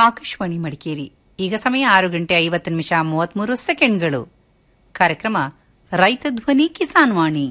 ಆಕಾಶವಾಣಿ ಮಡಿಕೇರಿ ಈಗ ಸಮಯ ಆರು ಗಂಟೆ ಐವತ್ತು ನಿಮಿಷ ಮೂವತ್ಮೂರು ಸೆಕೆಂಡ್ಗಳು ಕಾರ್ಯಕ್ರಮ ರೈತ ಧ್ವನಿ ಕಿಸಾನ್ ವಾಣಿ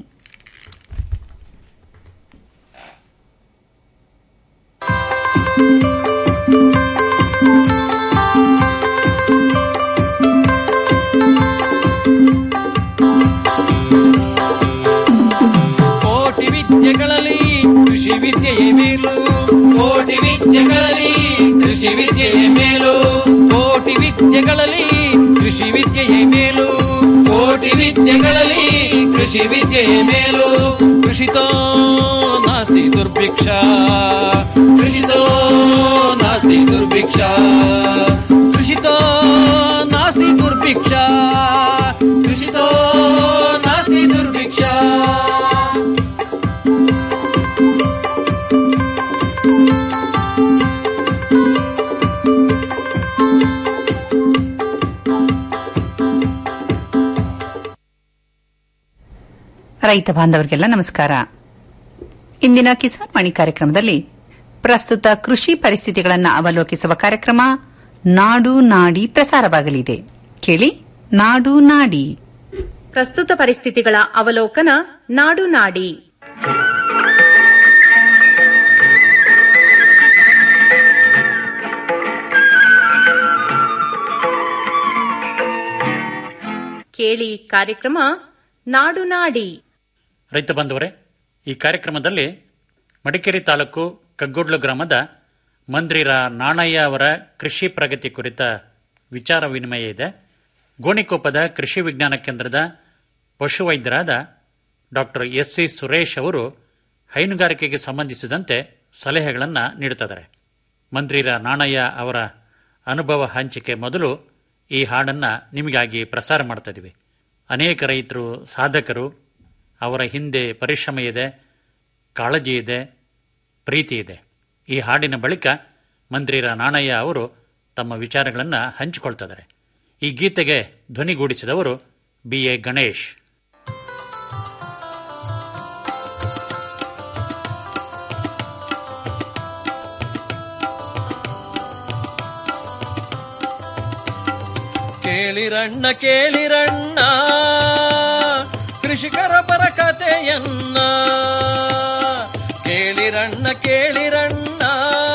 ಕೋಟಿ ವಿದ್ಯೆಗಳಲ್ಲಿ ಕೃಷಿ ವಿದ್ಯೆಯೇ ಮೇಲು ಕೋಟಿ ವಿದ್ಯೆಗಳಲ್ಲಿ ಕೃಷಿ ವಿದ್ಯೆಯೇ ಮೇಲು ಕೋಟಿ ವಿದ್ಯೆಗಳಲ್ಲಿ ಕೃಷಿ ವಿದ್ಯೆಯೇ ಮೇಲು ಕೋಟಿ ವಿದ್ಯೆಗಳಲ್ಲಿ ಕೃಷಿ ವಿದ್ಯೆಯೇ ಮೇಲು ಕೃಷಿತೋ ನಾಸ್ತಿ ದುರ್ಭಿಕ್ಷ ಕೃಷಿತೋ ನಾಸ್ತಿ ದುರ್ಭಿಕ್ಷ ಕೃಷಿತೋ ನಾಸ್ತಿ ದುರ್ಭಿಕ್ಷ ಕೃಷಿತೋ ನಾಸ್ತಿ ದುರ್ಭಿಕ್ಷ ರೈತ ಬಾಂಧವರಿಗೆಲ್ಲ ನಮಸ್ಕಾರ ಇಂದಿನ ಕಿಸಾನ್ ವಾಣಿ ಕಾರ್ಯಕ್ರಮದಲ್ಲಿ ಪ್ರಸ್ತುತ ಕೃಷಿ ಪರಿಸ್ಥಿತಿಗಳನ್ನು ಅವಲೋಕಿಸುವ ಕಾರ್ಯಕ್ರಮ ನಾಡು ನಾಡಿ ಪ್ರಸಾರವಾಗಲಿದೆ ಕೇಳಿ ನಾಡು ನಾಡಿ ಪ್ರಸ್ತುತ ಪರಿಸ್ಥಿತಿಗಳ ಅವಲೋಕನ ನಾಡು ನಾಡಿ ಕೇಳಿ ಕಾರ್ಯಕ್ರಮ ನಾಡು ನಾಡಿ ರೈತ ಬಂಧುವರೇ ಈ ಕಾರ್ಯಕ್ರಮದಲ್ಲಿ ಮಡಿಕೇರಿ ತಾಲೂಕು ಕಗ್ಗೋಡ್ಲು ಗ್ರಾಮದ ಮಂದ್ರಿರ ನಾಣಯ್ಯ ಅವರ ಕೃಷಿ ಪ್ರಗತಿ ಕುರಿತ ವಿಚಾರ ವಿನಿಮಯ ಇದೆ ಗೋಣಿಕೊಪ್ಪದ ಕೃಷಿ ವಿಜ್ಞಾನ ಕೇಂದ್ರದ ಪಶುವೈದ್ಯರಾದ ಡಾಕ್ಟರ್ ಎಸ್ ಸಿ ಸುರೇಶ್ ಅವರು ಹೈನುಗಾರಿಕೆಗೆ ಸಂಬಂಧಿಸಿದಂತೆ ಸಲಹೆಗಳನ್ನು ನೀಡುತ್ತಿದ್ದಾರೆ ಮಂತ್ರಿರ ನಾಣಯ್ಯ ಅವರ ಅನುಭವ ಹಂಚಿಕೆ ಮೊದಲು ಈ ಹಾಡನ್ನು ನಿಮಗಾಗಿ ಪ್ರಸಾರ ಮಾಡ್ತಾ ಇದ್ದೀವಿ ಅನೇಕ ರೈತರು ಸಾಧಕರು ಅವರ ಹಿಂದೆ ಪರಿಶ್ರಮ ಇದೆ ಕಾಳಜಿ ಇದೆ ಪ್ರೀತಿ ಇದೆ ಈ ಹಾಡಿನ ಬಳಿಕ ಮಂತ್ರಿರ ನಾಣಯ್ಯ ಅವರು ತಮ್ಮ ವಿಚಾರಗಳನ್ನು ಹಂಚಿಕೊಳ್ತಿದ್ದಾರೆ ಈ ಗೀತೆಗೆ ಧ್ವನಿಗೂಡಿಸಿದವರು ಬಿ ಎ ಗಣೇಶ್ ಕೇಳಿರಣ್ಣ ಕೇಳಿರಣ್ಣ ಕೃಷಿಕರ ಪರ ಕಥೆಯನ್ನ ಕೇಳಿರಣ್ಣ ಕೇಳಿರಣ್ಣ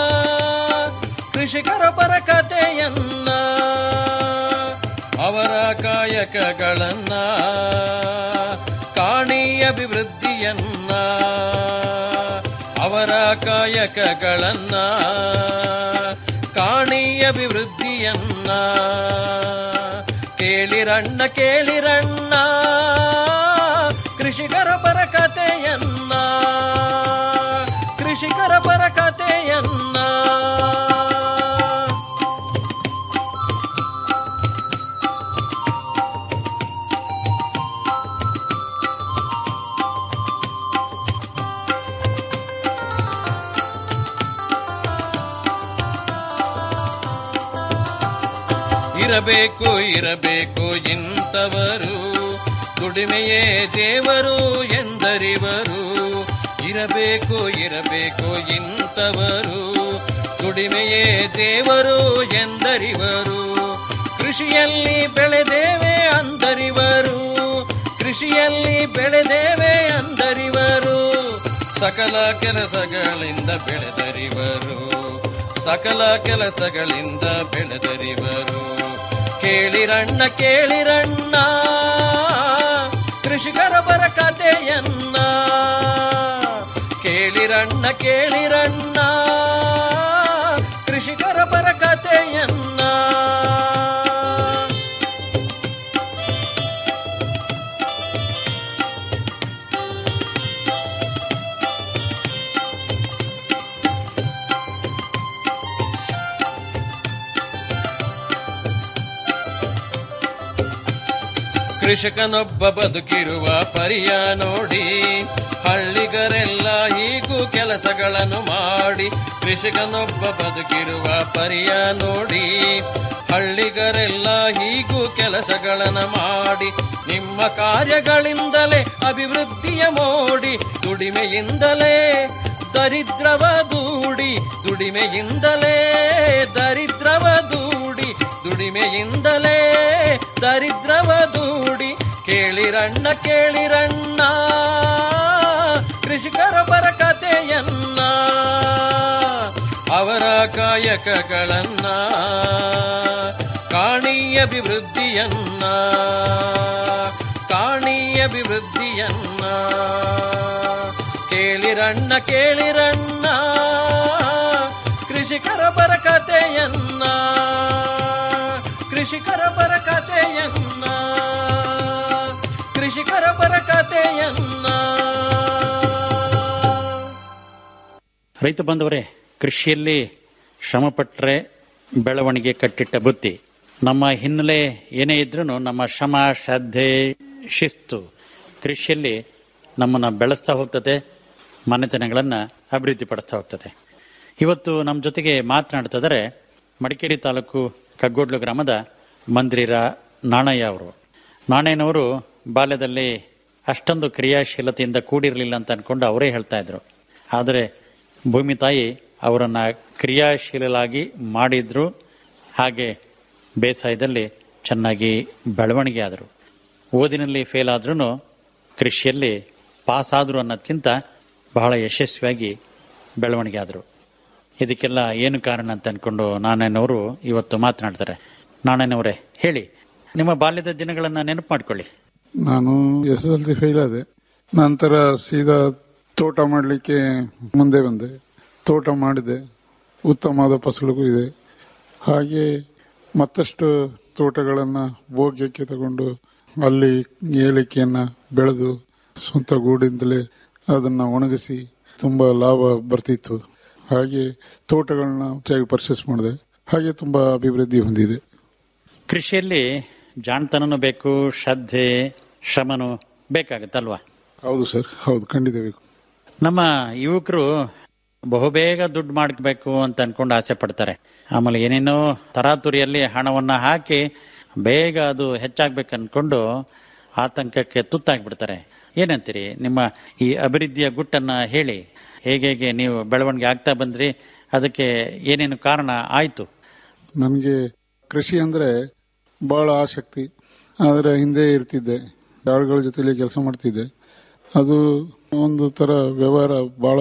ಕೃಷಿಕರ ಪರ ಕಥೆಯನ್ನ ಅವರ ಕಾಯಕಗಳನ್ನ ಕಾಣಿ ಅಭಿವೃದ್ಧಿಯನ್ನ ಅವರ ಕಾಯಕಗಳನ್ನ ಕಾಣಿ ಅಭಿವೃದ್ಧಿಯನ್ನ ಕೇಳಿರಣ್ಣ ಕೇಳಿರಣ್ಣ ಕೃಷಿಕರ ಪರ ಕಥೆಯನ್ನ ಕೃಷಿಕರ ಪರ ಕಥೆಯನ್ನ ಇರಬೇಕು ಇರಬೇಕು ಇಂಥವರು ದುಡಿಮೆಯೇ ದೇವರು ಎಂದರಿವರು ಇರಬೇಕು ಇರಬೇಕು ಇಂಥವರು ದುಡಿಮೆಯೇ ದೇವರು ಎಂದರಿವರು ಕೃಷಿಯಲ್ಲಿ ಬೆಳೆದೇವೆ ಅಂದರಿವರು ಕೃಷಿಯಲ್ಲಿ ಬೆಳೆದೇವೆ ಅಂದರಿವರು ಸಕಲ ಕೆಲಸಗಳಿಂದ ಬೆಳೆದರಿವರು ಸಕಲ ಕೆಲಸಗಳಿಂದ ಬೆಳೆದರಿವರು ಕೇಳಿರಣ್ಣ ಕೇಳಿರಣ್ಣ ಕೃಷಿಕರ ಬರ ಕಥೆಯನ್ನ ಕೇಳಿರಣ್ಣ ಕೇಳಿರಣ್ಣ ಕೃಷಿಕರ ಬರ ಕಥೆಯನ್ನ ಕೃಷಿಕನೊಬ್ಬ ಬದುಕಿರುವ ಪರಿಯ ನೋಡಿ ಹಳ್ಳಿಗರೆಲ್ಲ ಹೀಗೂ ಕೆಲಸಗಳನ್ನು ಮಾಡಿ ಕೃಷಿಕನೊಬ್ಬ ಬದುಕಿರುವ ಪರಿಯ ನೋಡಿ ಹಳ್ಳಿಗರೆಲ್ಲ ಹೀಗೂ ಕೆಲಸಗಳನ್ನು ಮಾಡಿ ನಿಮ್ಮ ಕಾರ್ಯಗಳಿಂದಲೇ ಅಭಿವೃದ್ಧಿಯ ಮೋಡಿ ದುಡಿಮೆಯಿಂದಲೇ ದರಿದ್ರವ ದೂಡಿ ದುಡಿಮೆಯಿಂದಲೇ ದರಿದ್ರವ ದೂಡಿ ದುಡಿಮೆಯಿಂದಲೇ ದರಿದ್ರವ ದೂಡಿ ಕೇಳಿರಣ್ಣ ಕೇಳಿರಣ್ಣ ಕೃಷಿಕರೊಬ್ಬರ ಕಥೆಯನ್ನ ಅವರ ಕಾಯಕಗಳನ್ನ ಕಾಣಿ ಅಭಿವೃದ್ಧಿಯನ್ನ ಕಾಣಿ ಅಭಿವೃದ್ಧಿಯನ್ನ ಕೇಳಿರಣ್ಣ ಕೇಳಿರಣ್ಣ ಕೃಷಿಕರ ಬರಕತೆಯನ್ನ ಕೃಷಿಕರ ಬರಕತೆಯನ್ನ ಕೃಷಿಕರ ಬರಕತೆಯನ್ನ ರೈತ ಬಂದವರೇ ಕೃಷಿಯಲ್ಲಿ ಶ್ರಮಪಟ್ಟರೆ ಬೆಳವಣಿಗೆ ಕಟ್ಟಿಟ್ಟ ಬುತ್ತಿ ನಮ್ಮ ಹಿನ್ನೆಲೆ ಏನೇ ಇದ್ರೂ ನಮ್ಮ ಶ್ರಮ ಶ್ರದ್ಧೆ ಶಿಸ್ತು ಕೃಷಿಯಲ್ಲಿ ನಮ್ಮನ್ನು ಬೆಳೆಸ್ತಾ ಹೋಗ್ತದೆ ಮನೆತನಗಳನ್ನು ಅಭಿವೃದ್ಧಿಪಡಿಸ್ತಾ ಹೋಗ್ತದೆ ಇವತ್ತು ನಮ್ಮ ಜೊತೆಗೆ ಮಾತನಾಡ್ತಿದ್ದಾರೆ ಮಡಿಕೇರಿ ತಾಲೂಕು ಕಗ್ಗೋಡ್ಲು ಗ್ರಾಮದ ಮಂದಿರ ನಾಣಯ್ಯ ಅವರು ನಾಣಯ್ಯನವರು ಬಾಲ್ಯದಲ್ಲಿ ಅಷ್ಟೊಂದು ಕ್ರಿಯಾಶೀಲತೆಯಿಂದ ಕೂಡಿರಲಿಲ್ಲ ಅಂತ ಅನ್ಕೊಂಡು ಅವರೇ ಹೇಳ್ತಾ ಇದ್ರು ಆದರೆ ಭೂಮಿ ತಾಯಿ ಅವರನ್ನ ಕ್ರಿಯಾಶೀಲರಾಗಿ ಮಾಡಿದ್ರು ಹಾಗೆ ಬೇಸಾಯದಲ್ಲಿ ಚೆನ್ನಾಗಿ ಬೆಳವಣಿಗೆ ಆದರು ಓದಿನಲ್ಲಿ ಫೇಲ್ ಆದ್ರೂ ಕೃಷಿಯಲ್ಲಿ ಪಾಸ್ ಆದ್ರು ಅನ್ನೋದಕ್ಕಿಂತ ಬಹಳ ಯಶಸ್ವಿಯಾಗಿ ಬೆಳವಣಿಗೆ ಆದರು ಇದಕ್ಕೆಲ್ಲ ಏನು ಕಾರಣ ಅಂತ ಅನ್ಕೊಂಡು ನಾರಾಯಣವರು ಇವತ್ತು ಮಾತನಾಡ್ತಾರೆ ನಾರಾಯಣವರೇ ಹೇಳಿ ನಿಮ್ಮ ಬಾಲ್ಯದ ದಿನಗಳನ್ನ ನೆನಪು ಮಾಡ್ಕೊಳ್ಳಿ ನಾನು S S L C fail ಆದೆ ನಂತರ ಸೀದಾ ತೋಟ ಮಾಡಲಿಕ್ಕೆ ಮುಂದೆ ಬಂದೆ ತೋಟ ಮಾಡಿದೆ ಉತ್ತಮವಾದ ಫಸಲುಗೂ ಇದೆ ಹಾಗೆ ಮತ್ತಷ್ಟು ತೋಟಗಳನ್ನು ಭೋಗ್ಯಕ್ಕೆ ತಗೊಂಡು ಅಲ್ಲಿ ಏಲಕ್ಕಿಯನ್ನ ಬೆಳೆದು ಸ್ವಂತ ಗೂಡಿಂದಲೇ ಅದನ್ನ ಒಣಗಿಸಿ ತುಂಬಾ ಲಾಭ ಬರ್ತಿತ್ತು ಹಾಗೆ ತೋಟಗಳನ್ನ ಹೆಚ್ಚಾಗಿ ಪರ್ಚೇಸ್ ಮಾಡಿದೆ ಹಾಗೆ ತುಂಬಾ ಅಭಿವೃದ್ಧಿ ಹೊಂದಿದೆ ಕೃಷಿಯಲ್ಲಿ ಜಾಣತನನೂ ಬೇಕು ಶ್ರದ್ಧೆ ಶ್ರಮನೂ ಬೇಕಾಗತ್ತಲ್ವಾ ಹೌದು ಸರ್ ಹೌದು ಖಂಡಿತ ಬೇಕು ನಮ್ಮ ಯುವಕರು ಬಹುಬೇಗ ದುಡ್ಡು ಮಾಡಬೇಕು ಅಂತ ಅನ್ಕೊಂಡು ಆಸೆ ಪಡ್ತಾರೆ ಆಮೇಲೆ ಏನೇನೋ ತರಾತುರಿಯಲ್ಲಿ ಹಣವನ್ನ ಹಾಕಿ ಬೇಗ ಅದು ಹೆಚ್ಚಾಗ್ಬೇಕು ಅನ್ಕೊಂಡು ಆತಂಕಕ್ಕೆ ತುತ್ತಾಗ್ಬಿಡ್ತಾರೆ ಏನಂತೀರಿ ನಿಮ್ಮ ಈ ಅಭಿವೃದ್ಧಿಯ ಗುಟ್ಟನ್ನ ಹೇಳಿ ಹೇಗೆ ಹೇಗೆ ನೀವು ಬೆಳವಣಿಗೆ ಆಗ್ತಾ ಬಂದ್ರಿ ಅದಕ್ಕೆ ಏನೇನು ಕಾರಣ ಆಯ್ತು ನನಗೆ ಕೃಷಿ ಅಂದ್ರೆ ಬಹಳ ಆಸಕ್ತಿ ಆದರೆ ಹಿಂದೆ ಇರ್ತಿದ್ದೆ ಆಳುಗಳ ಜೊತೆಲಿ ಕೆಲಸ ಮಾಡ್ತಿದ್ದೆ ಅದು ಒಂದು ತರ ವ್ಯವಹಾರ ಬಹಳ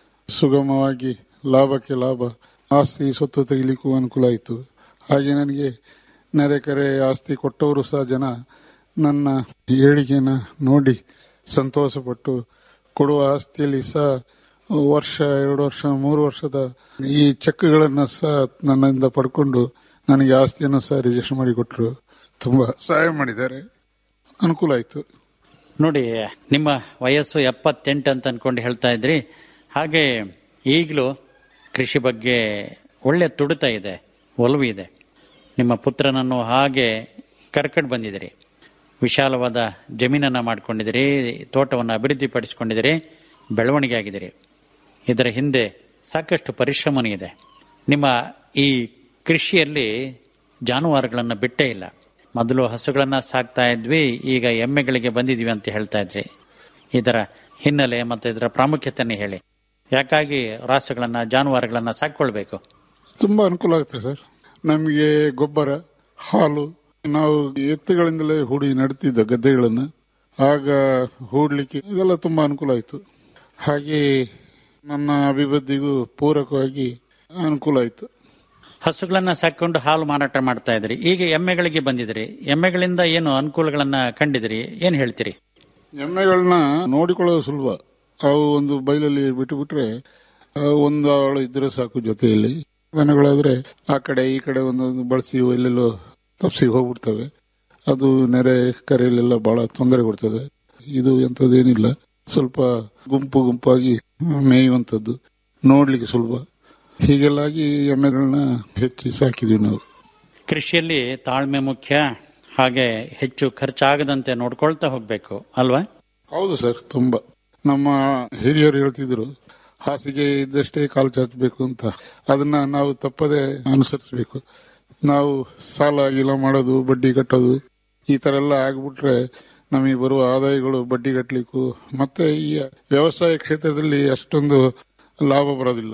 ಸುಗಮವಾಗಿ ಲಾಭಕ್ಕೆ ಲಾಭ ಆಸ್ತಿ ಸ್ವತ್ತು ತೆಗಿಲಿಕ್ಕೂ ಅನುಕೂಲ ಆಯಿತು ಹಾಗೆ ನನಗೆ ನೆರೆಕರೆ ಆಸ್ತಿ ಕೊಟ್ಟವರು ಸಹ ಜನ ನನ್ನ ಹೇಳಿಕೆನ ನೋಡಿ ಸಂತೋಷಪಟ್ಟು ಕೊಡುವ ಆಸ್ತಿಯಲ್ಲಿ ಸಹ ವರ್ಷ ಎರಡು ವರ್ಷ ಮೂರು ವರ್ಷದ ಈ ಚೆಕ್ಗಳನ್ನ ಸಹ ನನ್ನಿಂದ ಪಡ್ಕೊಂಡು ನನಗೆ ಆಸ್ತಿಯನ್ನು ಸಹ ರಿಜಿಸ್ಟರ್ ಮಾಡಿ ಕೊಟ್ಟರು ತುಂಬಾ ಸಹಾಯ ಮಾಡಿದ್ದಾರೆ ಅನುಕೂಲ ಆಯಿತು ನೋಡಿ ನಿಮ್ಮ ವಯಸ್ಸು ಎಪ್ಪತ್ತೆಂಟು ಅಂತ ಅನ್ಕೊಂಡು ಹೇಳ್ತಾ ಇದ್ರಿ ಹಾಗೆ ಈಗಲೂ ಕೃಷಿ ಬಗ್ಗೆ ಒಳ್ಳೆ ತುಡಿತ ಇದೆ ಒಲವು ಇದೆ ನಿಮ್ಮ ಪುತ್ರನನ್ನು ಹಾಗೆ ಕರ್ಕಡ್ ಬಂದಿದ್ದೀರಿ ವಿಶಾಲವಾದ ಜಮೀನನ್ನ ಮಾಡ್ಕೊಂಡಿದ್ದೀರಿ ತೋಟವನ್ನು ಅಭಿವೃದ್ಧಿಪಡಿಸಿಕೊಂಡಿದ್ದೀರಿ ಬೆಳವಣಿಗೆ ಆಗಿದ್ದೀರಿ ಇದರ ಹಿಂದೆ ಸಾಕಷ್ಟು ಪರಿಶ್ರಮನೂ ಇದೆ ನಿಮ್ಮ ಈ ಕೃಷಿಯಲ್ಲಿ ಜಾನುವಾರುಗಳನ್ನು ಬಿಟ್ಟೇ ಇಲ್ಲ ಮೊದಲು ಹಸುಗಳನ್ನ ಸಾಕ್ತಾ ಇದ್ವಿ ಈಗ ಎಮ್ಮೆಗಳಿಗೆ ಬಂದಿದ್ವಿ ಅಂತ ಹೇಳ್ತಾ ಇದ್ರಿ ಇದರ ಹಿನ್ನೆಲೆ ಮತ್ತು ಇದರ ಪ್ರಾಮುಖ್ಯತೆಯನ್ನು ಹೇಳಿ ಯಾಕಾಗಿ ರಾಸುಗಳನ್ನ ಜಾನುವಾರುಗಳನ್ನ ಸಾಕೊಳ್ಬೇಕು ತುಂಬಾ ಅನುಕೂಲ ಆಗುತ್ತೆ ಸರ್ ನಮಗೆ ಗೊಬ್ಬರ ಹಾಲು ನಾವು ಎತ್ತುಗಳಿಂದಲೇ ಹೂಡಿ ನಡ್ತಿದ್ದ ಗದ್ದೆಗಳನ್ನು ಆಗ ಹೂಡ್ಲಿಕ್ಕೆ ಇದೆಲ್ಲ ತುಂಬಾ ಅನುಕೂಲ ಆಯಿತು ಹಾಗೆ ನನ್ನ ಅಭಿವೃದ್ಧಿಗೂ ಪೂರಕವಾಗಿ ಅನುಕೂಲ ಆಯಿತು ಹಸುಗಳನ್ನ ಸಾಕೊಂಡು ಹಾಲು ಮಾರಾಟ ಮಾಡ್ತಾ ಇದ್ರಿ ಈಗ ಎಮ್ಮೆಗಳಿಗೆ ಬಂದಿದ್ರಿ ಎಮ್ಮೆಗಳಿಂದ ಏನು ಅನುಕೂಲಗಳನ್ನ ಕಂಡಿದ್ರಿ ಏನ್ ಹೇಳ್ತೀರಿ ಎಮ್ಮೆಗಳನ್ನ ನೋಡಿಕೊಳ್ಳೋದು ಸುಲಭ ಅವು ಒಂದು ಬೈಲಲ್ಲಿ ಬಿಟ್ಟು ಬಿಟ್ರೆ ಆ, ಒಂದು ಆಳು ಇದ್ರೆ ಸಾಕು ಜೊತೆಯಲ್ಲಿ ದನಗಳಾದ್ರೆ ಆ ಕಡೆ ಈ ಕಡೆ ಒಂದೊಂದು ಬಳಸಿ ಎಲ್ಲೆಲ್ಲೋ ತಪ್ಸಿ ಹೋಗ್ಬಿಡ್ತವೆ ಅದು ನೆರೆ ಕರೆಯಲ್ಲೆಲ್ಲ ಬಹಳ ತೊಂದರೆ ಕೊಡ್ತದೆ ಇದು ಎಂಥದ್ದೇನಿಲ್ಲ ಸ್ವಲ್ಪ ಗುಂಪು ಗುಂಪಾಗಿ ಮೇಯುವಂಥದ್ದು ನೋಡ್ಲಿಕ್ಕೆ ಸುಲಭ ಹೀಗೆಲ್ಲಾಗಿ ಎಮ್ಮೆಗಳನ್ನ ಹೆಚ್ಚಿ ಸಾಕಿದ್ವಿ ನಾವು ಕೃಷಿಯಲ್ಲಿ ತಾಳ್ಮೆ ಮುಖ್ಯ ಹಾಗೆ ಹೆಚ್ಚು ಖರ್ಚಾಗದಂತೆ ನೋಡ್ಕೊಳ್ತಾ ಹೋಗ್ಬೇಕು ಅಲ್ವಾ ಹೌದು ಸರ್ ತುಂಬಾ ನಮ್ಮ ಹಿರಿಯರು ಹೇಳ್ತಿದ್ರು ಹಾಸಿಗೆ ಇದ್ದಷ್ಟೇ ಕಾಲು ಚಾಚಬೇಕು ಅಂತ ಅದನ್ನ ನಾವು ತಪ್ಪದೆ ಅನುಸರಿಸಬೇಕು ನಾವು ಸಾಲ ಗೀಲ ಮಾಡೋದು ಬಡ್ಡಿ ಕಟ್ಟೋದು ಈ ತರ ಎಲ್ಲ ಆಗ್ಬಿಟ್ರೆ ನಮಗೆ ಬರುವ ಆದಾಯಗಳು ಬಡ್ಡಿ ಕಟ್ಟಲಿಕ್ಕೂ ಮತ್ತೆ ಈ ವ್ಯವಸಾಯ ಕ್ಷೇತ್ರದಲ್ಲಿ ಅಷ್ಟೊಂದು ಲಾಭ ಬರೋದಿಲ್ಲ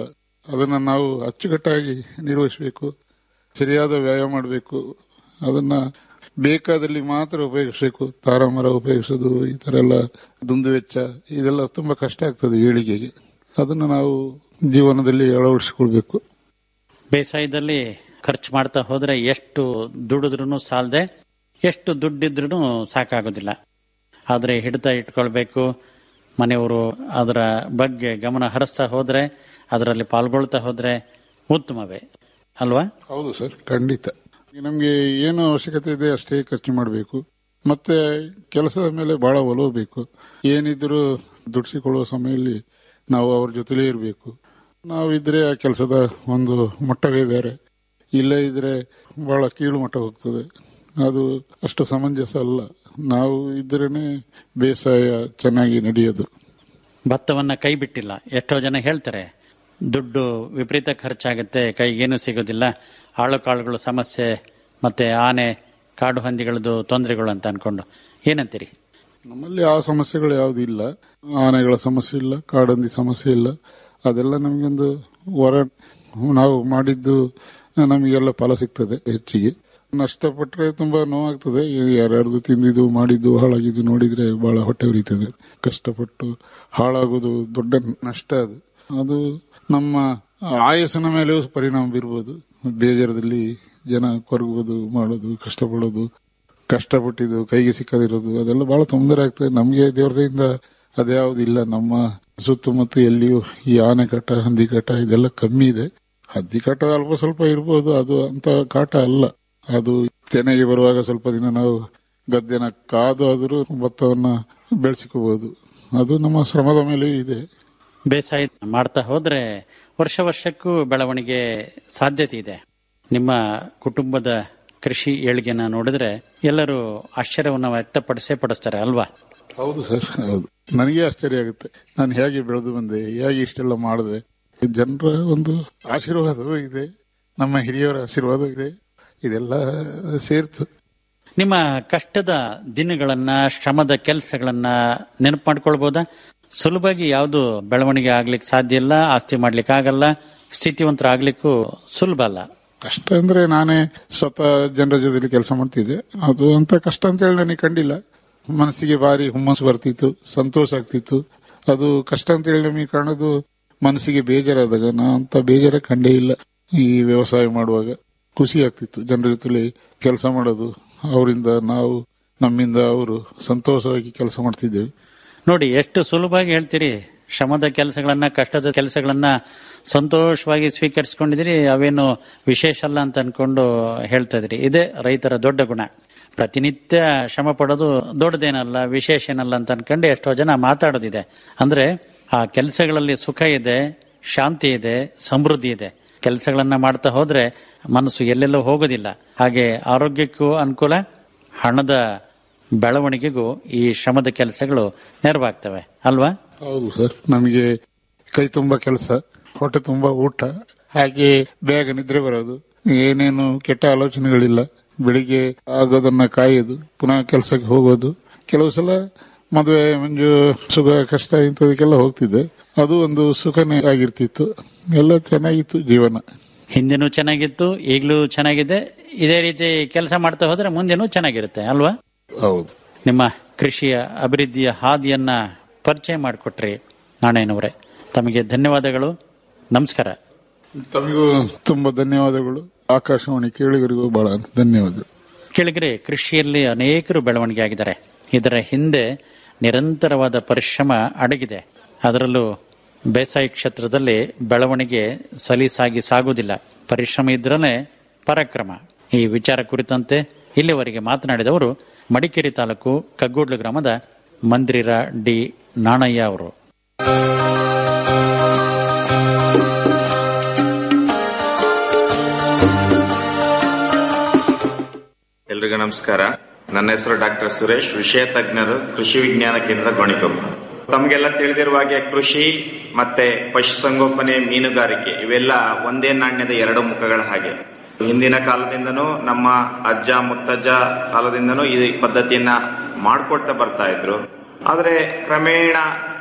ಅದನ್ನ ನಾವು ಅಚ್ಚುಕಟ್ಟಾಗಿ ನಿರ್ವಹಿಸಬೇಕು ಸರಿಯಾದ ವ್ಯಾಯಾಮ ಮಾಡಬೇಕು ಅದನ್ನ ಬೇಕಾದಲ್ಲಿ ಮಾತ್ರ ಉಪಯೋಗಿಸಬೇಕು ತಾರಾಮರ ಉಪಯೋಗಿಸೋದು ಈ ತರ ಎಲ್ಲ ದುಂದು ವೆಚ್ಚ ಇದೆಲ್ಲ ತುಂಬಾ ಕಷ್ಟ ಆಗ್ತದೆ ಏಳಿಗೆಗೆ ಅದನ್ನ ನಾವು ಜೀವನದಲ್ಲಿ ಅಳವಡಿಸಿಕೊಳ್ಬೇಕು ಬೇಸಾಯದಲ್ಲಿ ಖರ್ಚು ಮಾಡ್ತಾ ಹೋದ್ರೆ ಎಷ್ಟು ದುಡಿದ್ರೂ ಸಾಲದೆ ಎಷ್ಟು ದುಡ್ಡಿದ್ರೂ ಸಾಕಾಗೋದಿಲ್ಲ ಆದರೆ ಹಿಡಿತ ಇಟ್ಕೊಳ್ಬೇಕು ಮನೆಯವರು ಅದರ ಬಗ್ಗೆ ಗಮನ ಹರಿಸ್ತಾ ಹೋದ್ರೆ ಅದರಲ್ಲಿ ಪಾಲ್ಗೊಳ್ತಾ ಹೋದ್ರೆ ಉತ್ತಮವೇ ಅಲ್ವಾ ಹೌದು ಸರ್ ಖಂಡಿತ ನಮ್ಗೆ ಏನು ಅವಶ್ಯಕತೆ ಇದೆ ಅಷ್ಟೇ ಖರ್ಚು ಮಾಡಬೇಕು ಮತ್ತೆ ಕೆಲಸದ ಮೇಲೆ ಬಹಳ ಒಲವು ಬೇಕು ಏನಿದ್ರು ದುಡಿಸಿಕೊಳ್ಳುವ ಸಮಯದಲ್ಲಿ ನಾವು ಅವ್ರ ಜೊತೆಲೇ ಇರಬೇಕು ನಾವಿದ್ರೆ ಆ ಕೆಲಸದ ಒಂದು ಮಟ್ಟವೇ ಬೇರೆ ಇಲ್ಲೇ ಇದ್ರೆ ಬಹಳ ಕೀಳು ಮಟ್ಟ ಹೋಗ್ತದೆ ಅದು ಅಷ್ಟು ಸಮಂಜಸ ಅಲ್ಲ ನಾವು ಇದ್ರೇನೆ ಬೇಸಾಯ ಚೆನ್ನಾಗಿ ನಡೆಯೋದು ಭತ್ತವನ್ನ ಕೈ ಬಿಟ್ಟಿಲ್ಲ ಎಷ್ಟೋ ಜನ ಹೇಳ್ತಾರೆ ದುಡ್ಡು ವಿಪರೀತ ಖರ್ಚಾಗುತ್ತೆ ಕೈಗೇನು ಸಿಗೋದಿಲ್ಲ ಆಳು ಕಾಳುಗಳು ಸಮಸ್ಯೆ ಮತ್ತೆ ಆನೆ ಕಾಡು ಹಂದಿಗಳದ್ದು ತೊಂದರೆಗಳು ಅಂತ ಅನ್ಕೊಂಡು ಏನಂತೀರಿ ನಮ್ಮಲ್ಲಿ ಆ ಸಮಸ್ಯೆಗಳು ಯಾವುದು ಇಲ್ಲ ಆನೆಗಳ ಸಮಸ್ಯೆ ಇಲ್ಲ ಕಾಡಂದಿ ಸಮಸ್ಯೆ ಇಲ್ಲ ಅದೆಲ್ಲ ನಮಗೊಂದು ಹೊರ ನಾವು ಮಾಡಿದ್ದು ನಮಗೆಲ್ಲ ಫಲ ಸಿಗ್ತದೆ ಹೆಚ್ಚಿಗೆ ನಷ್ಟಪಟ್ಟರೆ ತುಂಬಾ ನೋವಾಗ್ತದೆ ಯಾರ್ಯಾರ್ದು ತಿಂದಿದ್ದು ಮಾಡಿದ್ದು ಹಾಳಾಗಿದ್ದು ನೋಡಿದ್ರೆ ಬಹಳ ಹೊಟ್ಟೆ ಉರಿತದೆ ಕಷ್ಟಪಟ್ಟು ಹಾಳಾಗೋದು ದೊಡ್ಡ ನಷ್ಟ ಅದು ಅದು ನಮ್ಮ ಆಯಸ್ಸಿನ ಮೇಲೆಯೂ ಪರಿಣಾಮ ಬೀರ್ಬೋದು ಬೇಜಾರದಲ್ಲಿ ಜನ ಕೊರಗುವುದು ಮಾಡೋದು ಕಷ್ಟಪಡೋದು ಕಷ್ಟಪಟ್ಟಿದ್ದು ಕೈಗೆ ಸಿಕ್ಕದಿರೋದು ಅದೆಲ್ಲ ಬಹಳ ತೊಂದರೆ ಆಗ್ತದೆ ನಮಗೆ ದೇವರದಿಂದ ಅದ್ಯಾವುದಿಲ್ಲ ನಮ್ಮ ಸುತ್ತಮುತ್ತ ಎಲ್ಲಿಯೂ ಈ ಆನೆ ಕಾಟ ಹಂದಿ ಕಾಟ ಇದೆಲ್ಲ ಕಮ್ಮಿ ಇದೆ ಹಂದಿ ಕಾಟ ಅಲ್ಪ ಸ್ವಲ್ಪ ಇರ್ಬೋದು ಅದು ಅಂತ ಕಾಟ ಅಲ್ಲ ಅದು ತೆನೆಗೆ ಬರುವಾಗ ಸ್ವಲ್ಪ ದಿನ ನಾವು ಗದ್ದೆನ ಕಾದು ಆದರೂ ಭತ್ತವನ್ನ ಬೆಳೆಸಿಕೋಬಹುದು ಅದು ನಮ್ಮ ಶ್ರಮದ ಮೇಲೆ ಇದೆ ಬೇಸಾಯ ಮಾಡ್ತಾ ಹೋದ್ರೆ ವರ್ಷ ವರ್ಷಕ್ಕೂ ಬೆಳವಣಿಗೆ ಸಾಧ್ಯತೆ ಇದೆ ನಿಮ್ಮ ಕುಟುಂಬದ ಕೃಷಿ ಏಳಿಗೆನ ನೋಡಿದ್ರೆ ಎಲ್ಲರೂ ಆಶ್ಚರ್ಯವನ್ನು ವ್ಯಕ್ತಪಡಿಸೇ ಪಡಿಸ್ತಾರೆ ಅಲ್ವಾ ಹೌದು ಸರ್ ಹೌದು ನನಗೆ ಆಶ್ಚರ್ಯ ಆಗುತ್ತೆ ನಾನು ಹೇಗೆ ಬೆಳೆದು ಬಂದೆ ಹೇಗೆ ಇಷ್ಟೆಲ್ಲ ಮಾಡಿದೆ ಜನರ ಒಂದು ಆಶೀರ್ವಾದವೂ ಇದೆ ನಮ್ಮ ಹಿರಿಯರ ಆಶೀರ್ವಾದ ಇದೆ ಇದೆಲ್ಲ ಸೇರ್ತು ನಿಮ್ಮ ಕಷ್ಟದ ದಿನಗಳನ್ನ ಶ್ರಮದ ಕೆಲಸಗಳನ್ನ ನೆನಪು ಮಾಡ್ಕೊಳ್ಬಹುದಾ ಸುಲಭವಾಗಿ ಯಾವುದು ಬೆಳವಣಿಗೆ ಆಗ್ಲಿಕ್ಕೆ ಸಾಧ್ಯ ಇಲ್ಲ ಆಸ್ತಿ ಮಾಡ್ಲಿಕ್ಕೆ ಆಗಲ್ಲ ಸ್ಥಿತಿವಂತರ ಆಗ್ಲಿಕ್ಕೂ ಸುಲಭ ಅಲ್ಲ ಕಷ್ಟ ಅಂದ್ರೆ ನಾನೇ ಸ್ವತಃ ಜನರ ಜೊತೆಲಿ ಕೆಲಸ ಮಾಡ್ತಿದ್ದೆ ಅದು ಅಂತ ಕಷ್ಟ ಅಂತ ಹೇಳಿ ನನಗೆ ಕಂಡಿಲ್ಲ ಮನಸ್ಸಿಗೆ ಭಾರಿ ಹುಮ್ಮಸ್ಸು ಬರ್ತಿತ್ತು ಸಂತೋಷ ಆಗ್ತಿತ್ತು ಅದು ಕಷ್ಟ ಅಂತ ಹೇಳಿ ನಮಗೆ ಕಾಣೋದು ಮನಸ್ಸಿಗೆ ಬೇಜಾರಾದಾಗ ನಾ ಅಂತ ಬೇಜಾರ ಕಂಡೇ ಇಲ್ಲ ಈ ವ್ಯವಸಾಯ ಮಾಡುವಾಗ ಖುಷಿ ಆಗ್ತಿತ್ತು ಜನರ ಜೊತೆಲಿ ಕೆಲಸ ಮಾಡೋದು ಅವರಿಂದ ನಾವು ನಮ್ಮಿಂದ ಅವರು ಸಂತೋಷವಾಗಿ ಕೆಲಸ ಮಾಡ್ತಿದ್ದೇವೆ ನೋಡಿ ಎಷ್ಟು ಸುಲಭವಾಗಿ ಹೇಳ್ತೀರಿ ಶ್ರಮದ ಕೆಲಸಗಳನ್ನ ಕಷ್ಟದ ಕೆಲಸಗಳನ್ನ ಸಂತೋಷವಾಗಿ ಸ್ವೀಕರಿಸಿಕೊಂಡಿದ್ದೀರಿ ಅವೇನು ವಿಶೇಷ ಅಲ್ಲ ಅಂತ ಅನ್ಕೊಂಡು ಹೇಳ್ತಾ ಇದ್ರಿ ಇದೇ ರೈತರ ದೊಡ್ಡ ಗುಣ ಪ್ರತಿನಿತ್ಯ ಶ್ರಮ ಪಡೋದು ದೊಡ್ಡದೇನಲ್ಲ ವಿಶೇಷ ಏನಲ್ಲ ಅಂತ ಅನ್ಕೊಂಡು ಎಷ್ಟೋ ಜನ ಮಾತಾಡೋದಿದೆ ಅಂದ್ರೆ ಆ ಕೆಲಸಗಳಲ್ಲಿ ಸುಖ ಇದೆ ಶಾಂತಿ ಇದೆ ಸಮೃದ್ಧಿ ಇದೆ ಕೆಲಸಗಳನ್ನ ಮಾಡ್ತಾ ಹೋದ್ರೆ ಮನಸ್ಸು ಎಲ್ಲೆಲ್ಲೋ ಹೋಗೋದಿಲ್ಲ ಹಾಗೆ ಆರೋಗ್ಯಕ್ಕೂ ಅನುಕೂಲ ಹಣದ ಬೆಳವಣಿಗೆಗೂ ಈ ಶ್ರಮದ ಕೆಲಸಗಳು ನೆರವಾಗ್ತವೆ ಅಲ್ವಾ ಹೌದು ಸರ್ ನಮಗೆ ಕೈ ತುಂಬಾ ಕೆಲಸ ಹೊಟ್ಟೆ ತುಂಬಾ ಊಟ ಹಾಗೆ ಬೇಗ ನಿದ್ರೆ ಬರೋದು ಏನೇನು ಕೆಟ್ಟ ಆಲೋಚನೆಗಳಿಲ್ಲ ಬೆಳಿಗ್ಗೆ ಆಗೋದನ್ನ ಕಾಯೋದು ಪುನಃ ಕೆಲಸಕ್ಕೆ ಹೋಗೋದು ಕೆಲವು ಸಲ ಮದುವೆ ಮಂಜು ಸುಖ ಕಷ್ಟ ಇಂಥದಕ್ಕೆಲ್ಲ ಹೋಗ್ತಿದ್ದೆ ಅದು ಒಂದು ಸುಖನೇ ಆಗಿರ್ತಿತ್ತು ಎಲ್ಲ ಚೆನ್ನಾಗಿತ್ತು ಜೀವನ ಹಿಂದೆನೂ ಚೆನ್ನಾಗಿತ್ತು ಈಗಲೂ ಚೆನ್ನಾಗಿದೆ ಇದೇ ರೀತಿ ಕೆಲಸ ಮಾಡ್ತಾ ಹೋದ್ರೆ ಮುಂದೆನೂ ಚೆನ್ನಾಗಿರುತ್ತೆ ಅಲ್ವಾ ಹೌದು ನಿಮ್ಮ ಕೃಷಿಯ ಅಭಿವೃದ್ಧಿಯ ಹಾದಿಯನ್ನ ಪರಿಚಯ ಮಾಡಿಕೊಟ್ರಿ ನಾಣಯ್ಯನವರೇ ತಮಗೆ ಧನ್ಯವಾದಗಳು ನಮಸ್ಕಾರ ತಮಗೂ ತುಂಬಾ ಧನ್ಯವಾದಗಳು ಆಕಾಶವಾಣಿ ಕೇಳಿಗರಿಗೂ ಬಹಳ ಧನ್ಯವಾದಗಳು ಕೆಳಗರೆ ಕೃಷಿಯಲ್ಲಿ ಅನೇಕರು ಬೆಳವಣಿಗೆ ಆಗಿದ್ದಾರೆ ಇದರ ಹಿಂದೆ ನಿರಂತರವಾದ ಪರಿಶ್ರಮ ಅಡಗಿದೆ ಅದರಲ್ಲೂ ಬೇಸಾಯ ಕ್ಷೇತ್ರದಲ್ಲಿ ಬೆಳವಣಿಗೆ ಸಲೀಸಾಗಿ ಸಾಗುವುದಿಲ್ಲ ಪರಿಶ್ರಮ ಇದ್ರೇ ಪರಾಕ್ರಮ ಈ ವಿಚಾರ ಕುರಿತಂತೆ ಇಲ್ಲಿವರೆಗೆ ಮಾತನಾಡಿದವರು ಮಡಿಕೇರಿ ತಾಲೂಕು ಕಗ್ಗೋಡ್ಲು ಗ್ರಾಮದ ಮಂದಿರ ಡಿ ನಾಣಯ್ಯ ಅವರು ಎಲ್ರಿಗೂ ನಮಸ್ಕಾರ ನನ್ನ ಹೆಸರು ಡಾಕ್ಟರ್ ಸುರೇಶ್ ವಿಷಯ ತಜ್ಞರು ಕೃಷಿ ವಿಜ್ಞಾನ ಕೇಂದ್ರ ಗೋಣಿಕೊಪ್ಪ ತಮಗೆಲ್ಲ ತಿಳಿದಿರುವ ಹಾಗೆ ಕೃಷಿ ಮತ್ತೆ ಪಶುಸಂಗೋಪನೆ ಮೀನುಗಾರಿಕೆ ಇವೆಲ್ಲ ಒಂದೇ ನಾಣ್ಯದ ಎರಡು ಮುಖಗಳ ಹಾಗೆ ಹಿಂದಿನ ಕಾಲದಿಂದನೂ ನಮ್ಮ ಅಜ್ಜ ಮುತ್ತಜ್ಜ ಕಾಲದಿಂದನೂ ಈ ಪದ್ಧತಿಯನ್ನ ಮಾಡ್ಕೊಳ್ತಾ ಬರ್ತಾ ಇದ್ರು ಆದ್ರೆ ಕ್ರಮೇಣ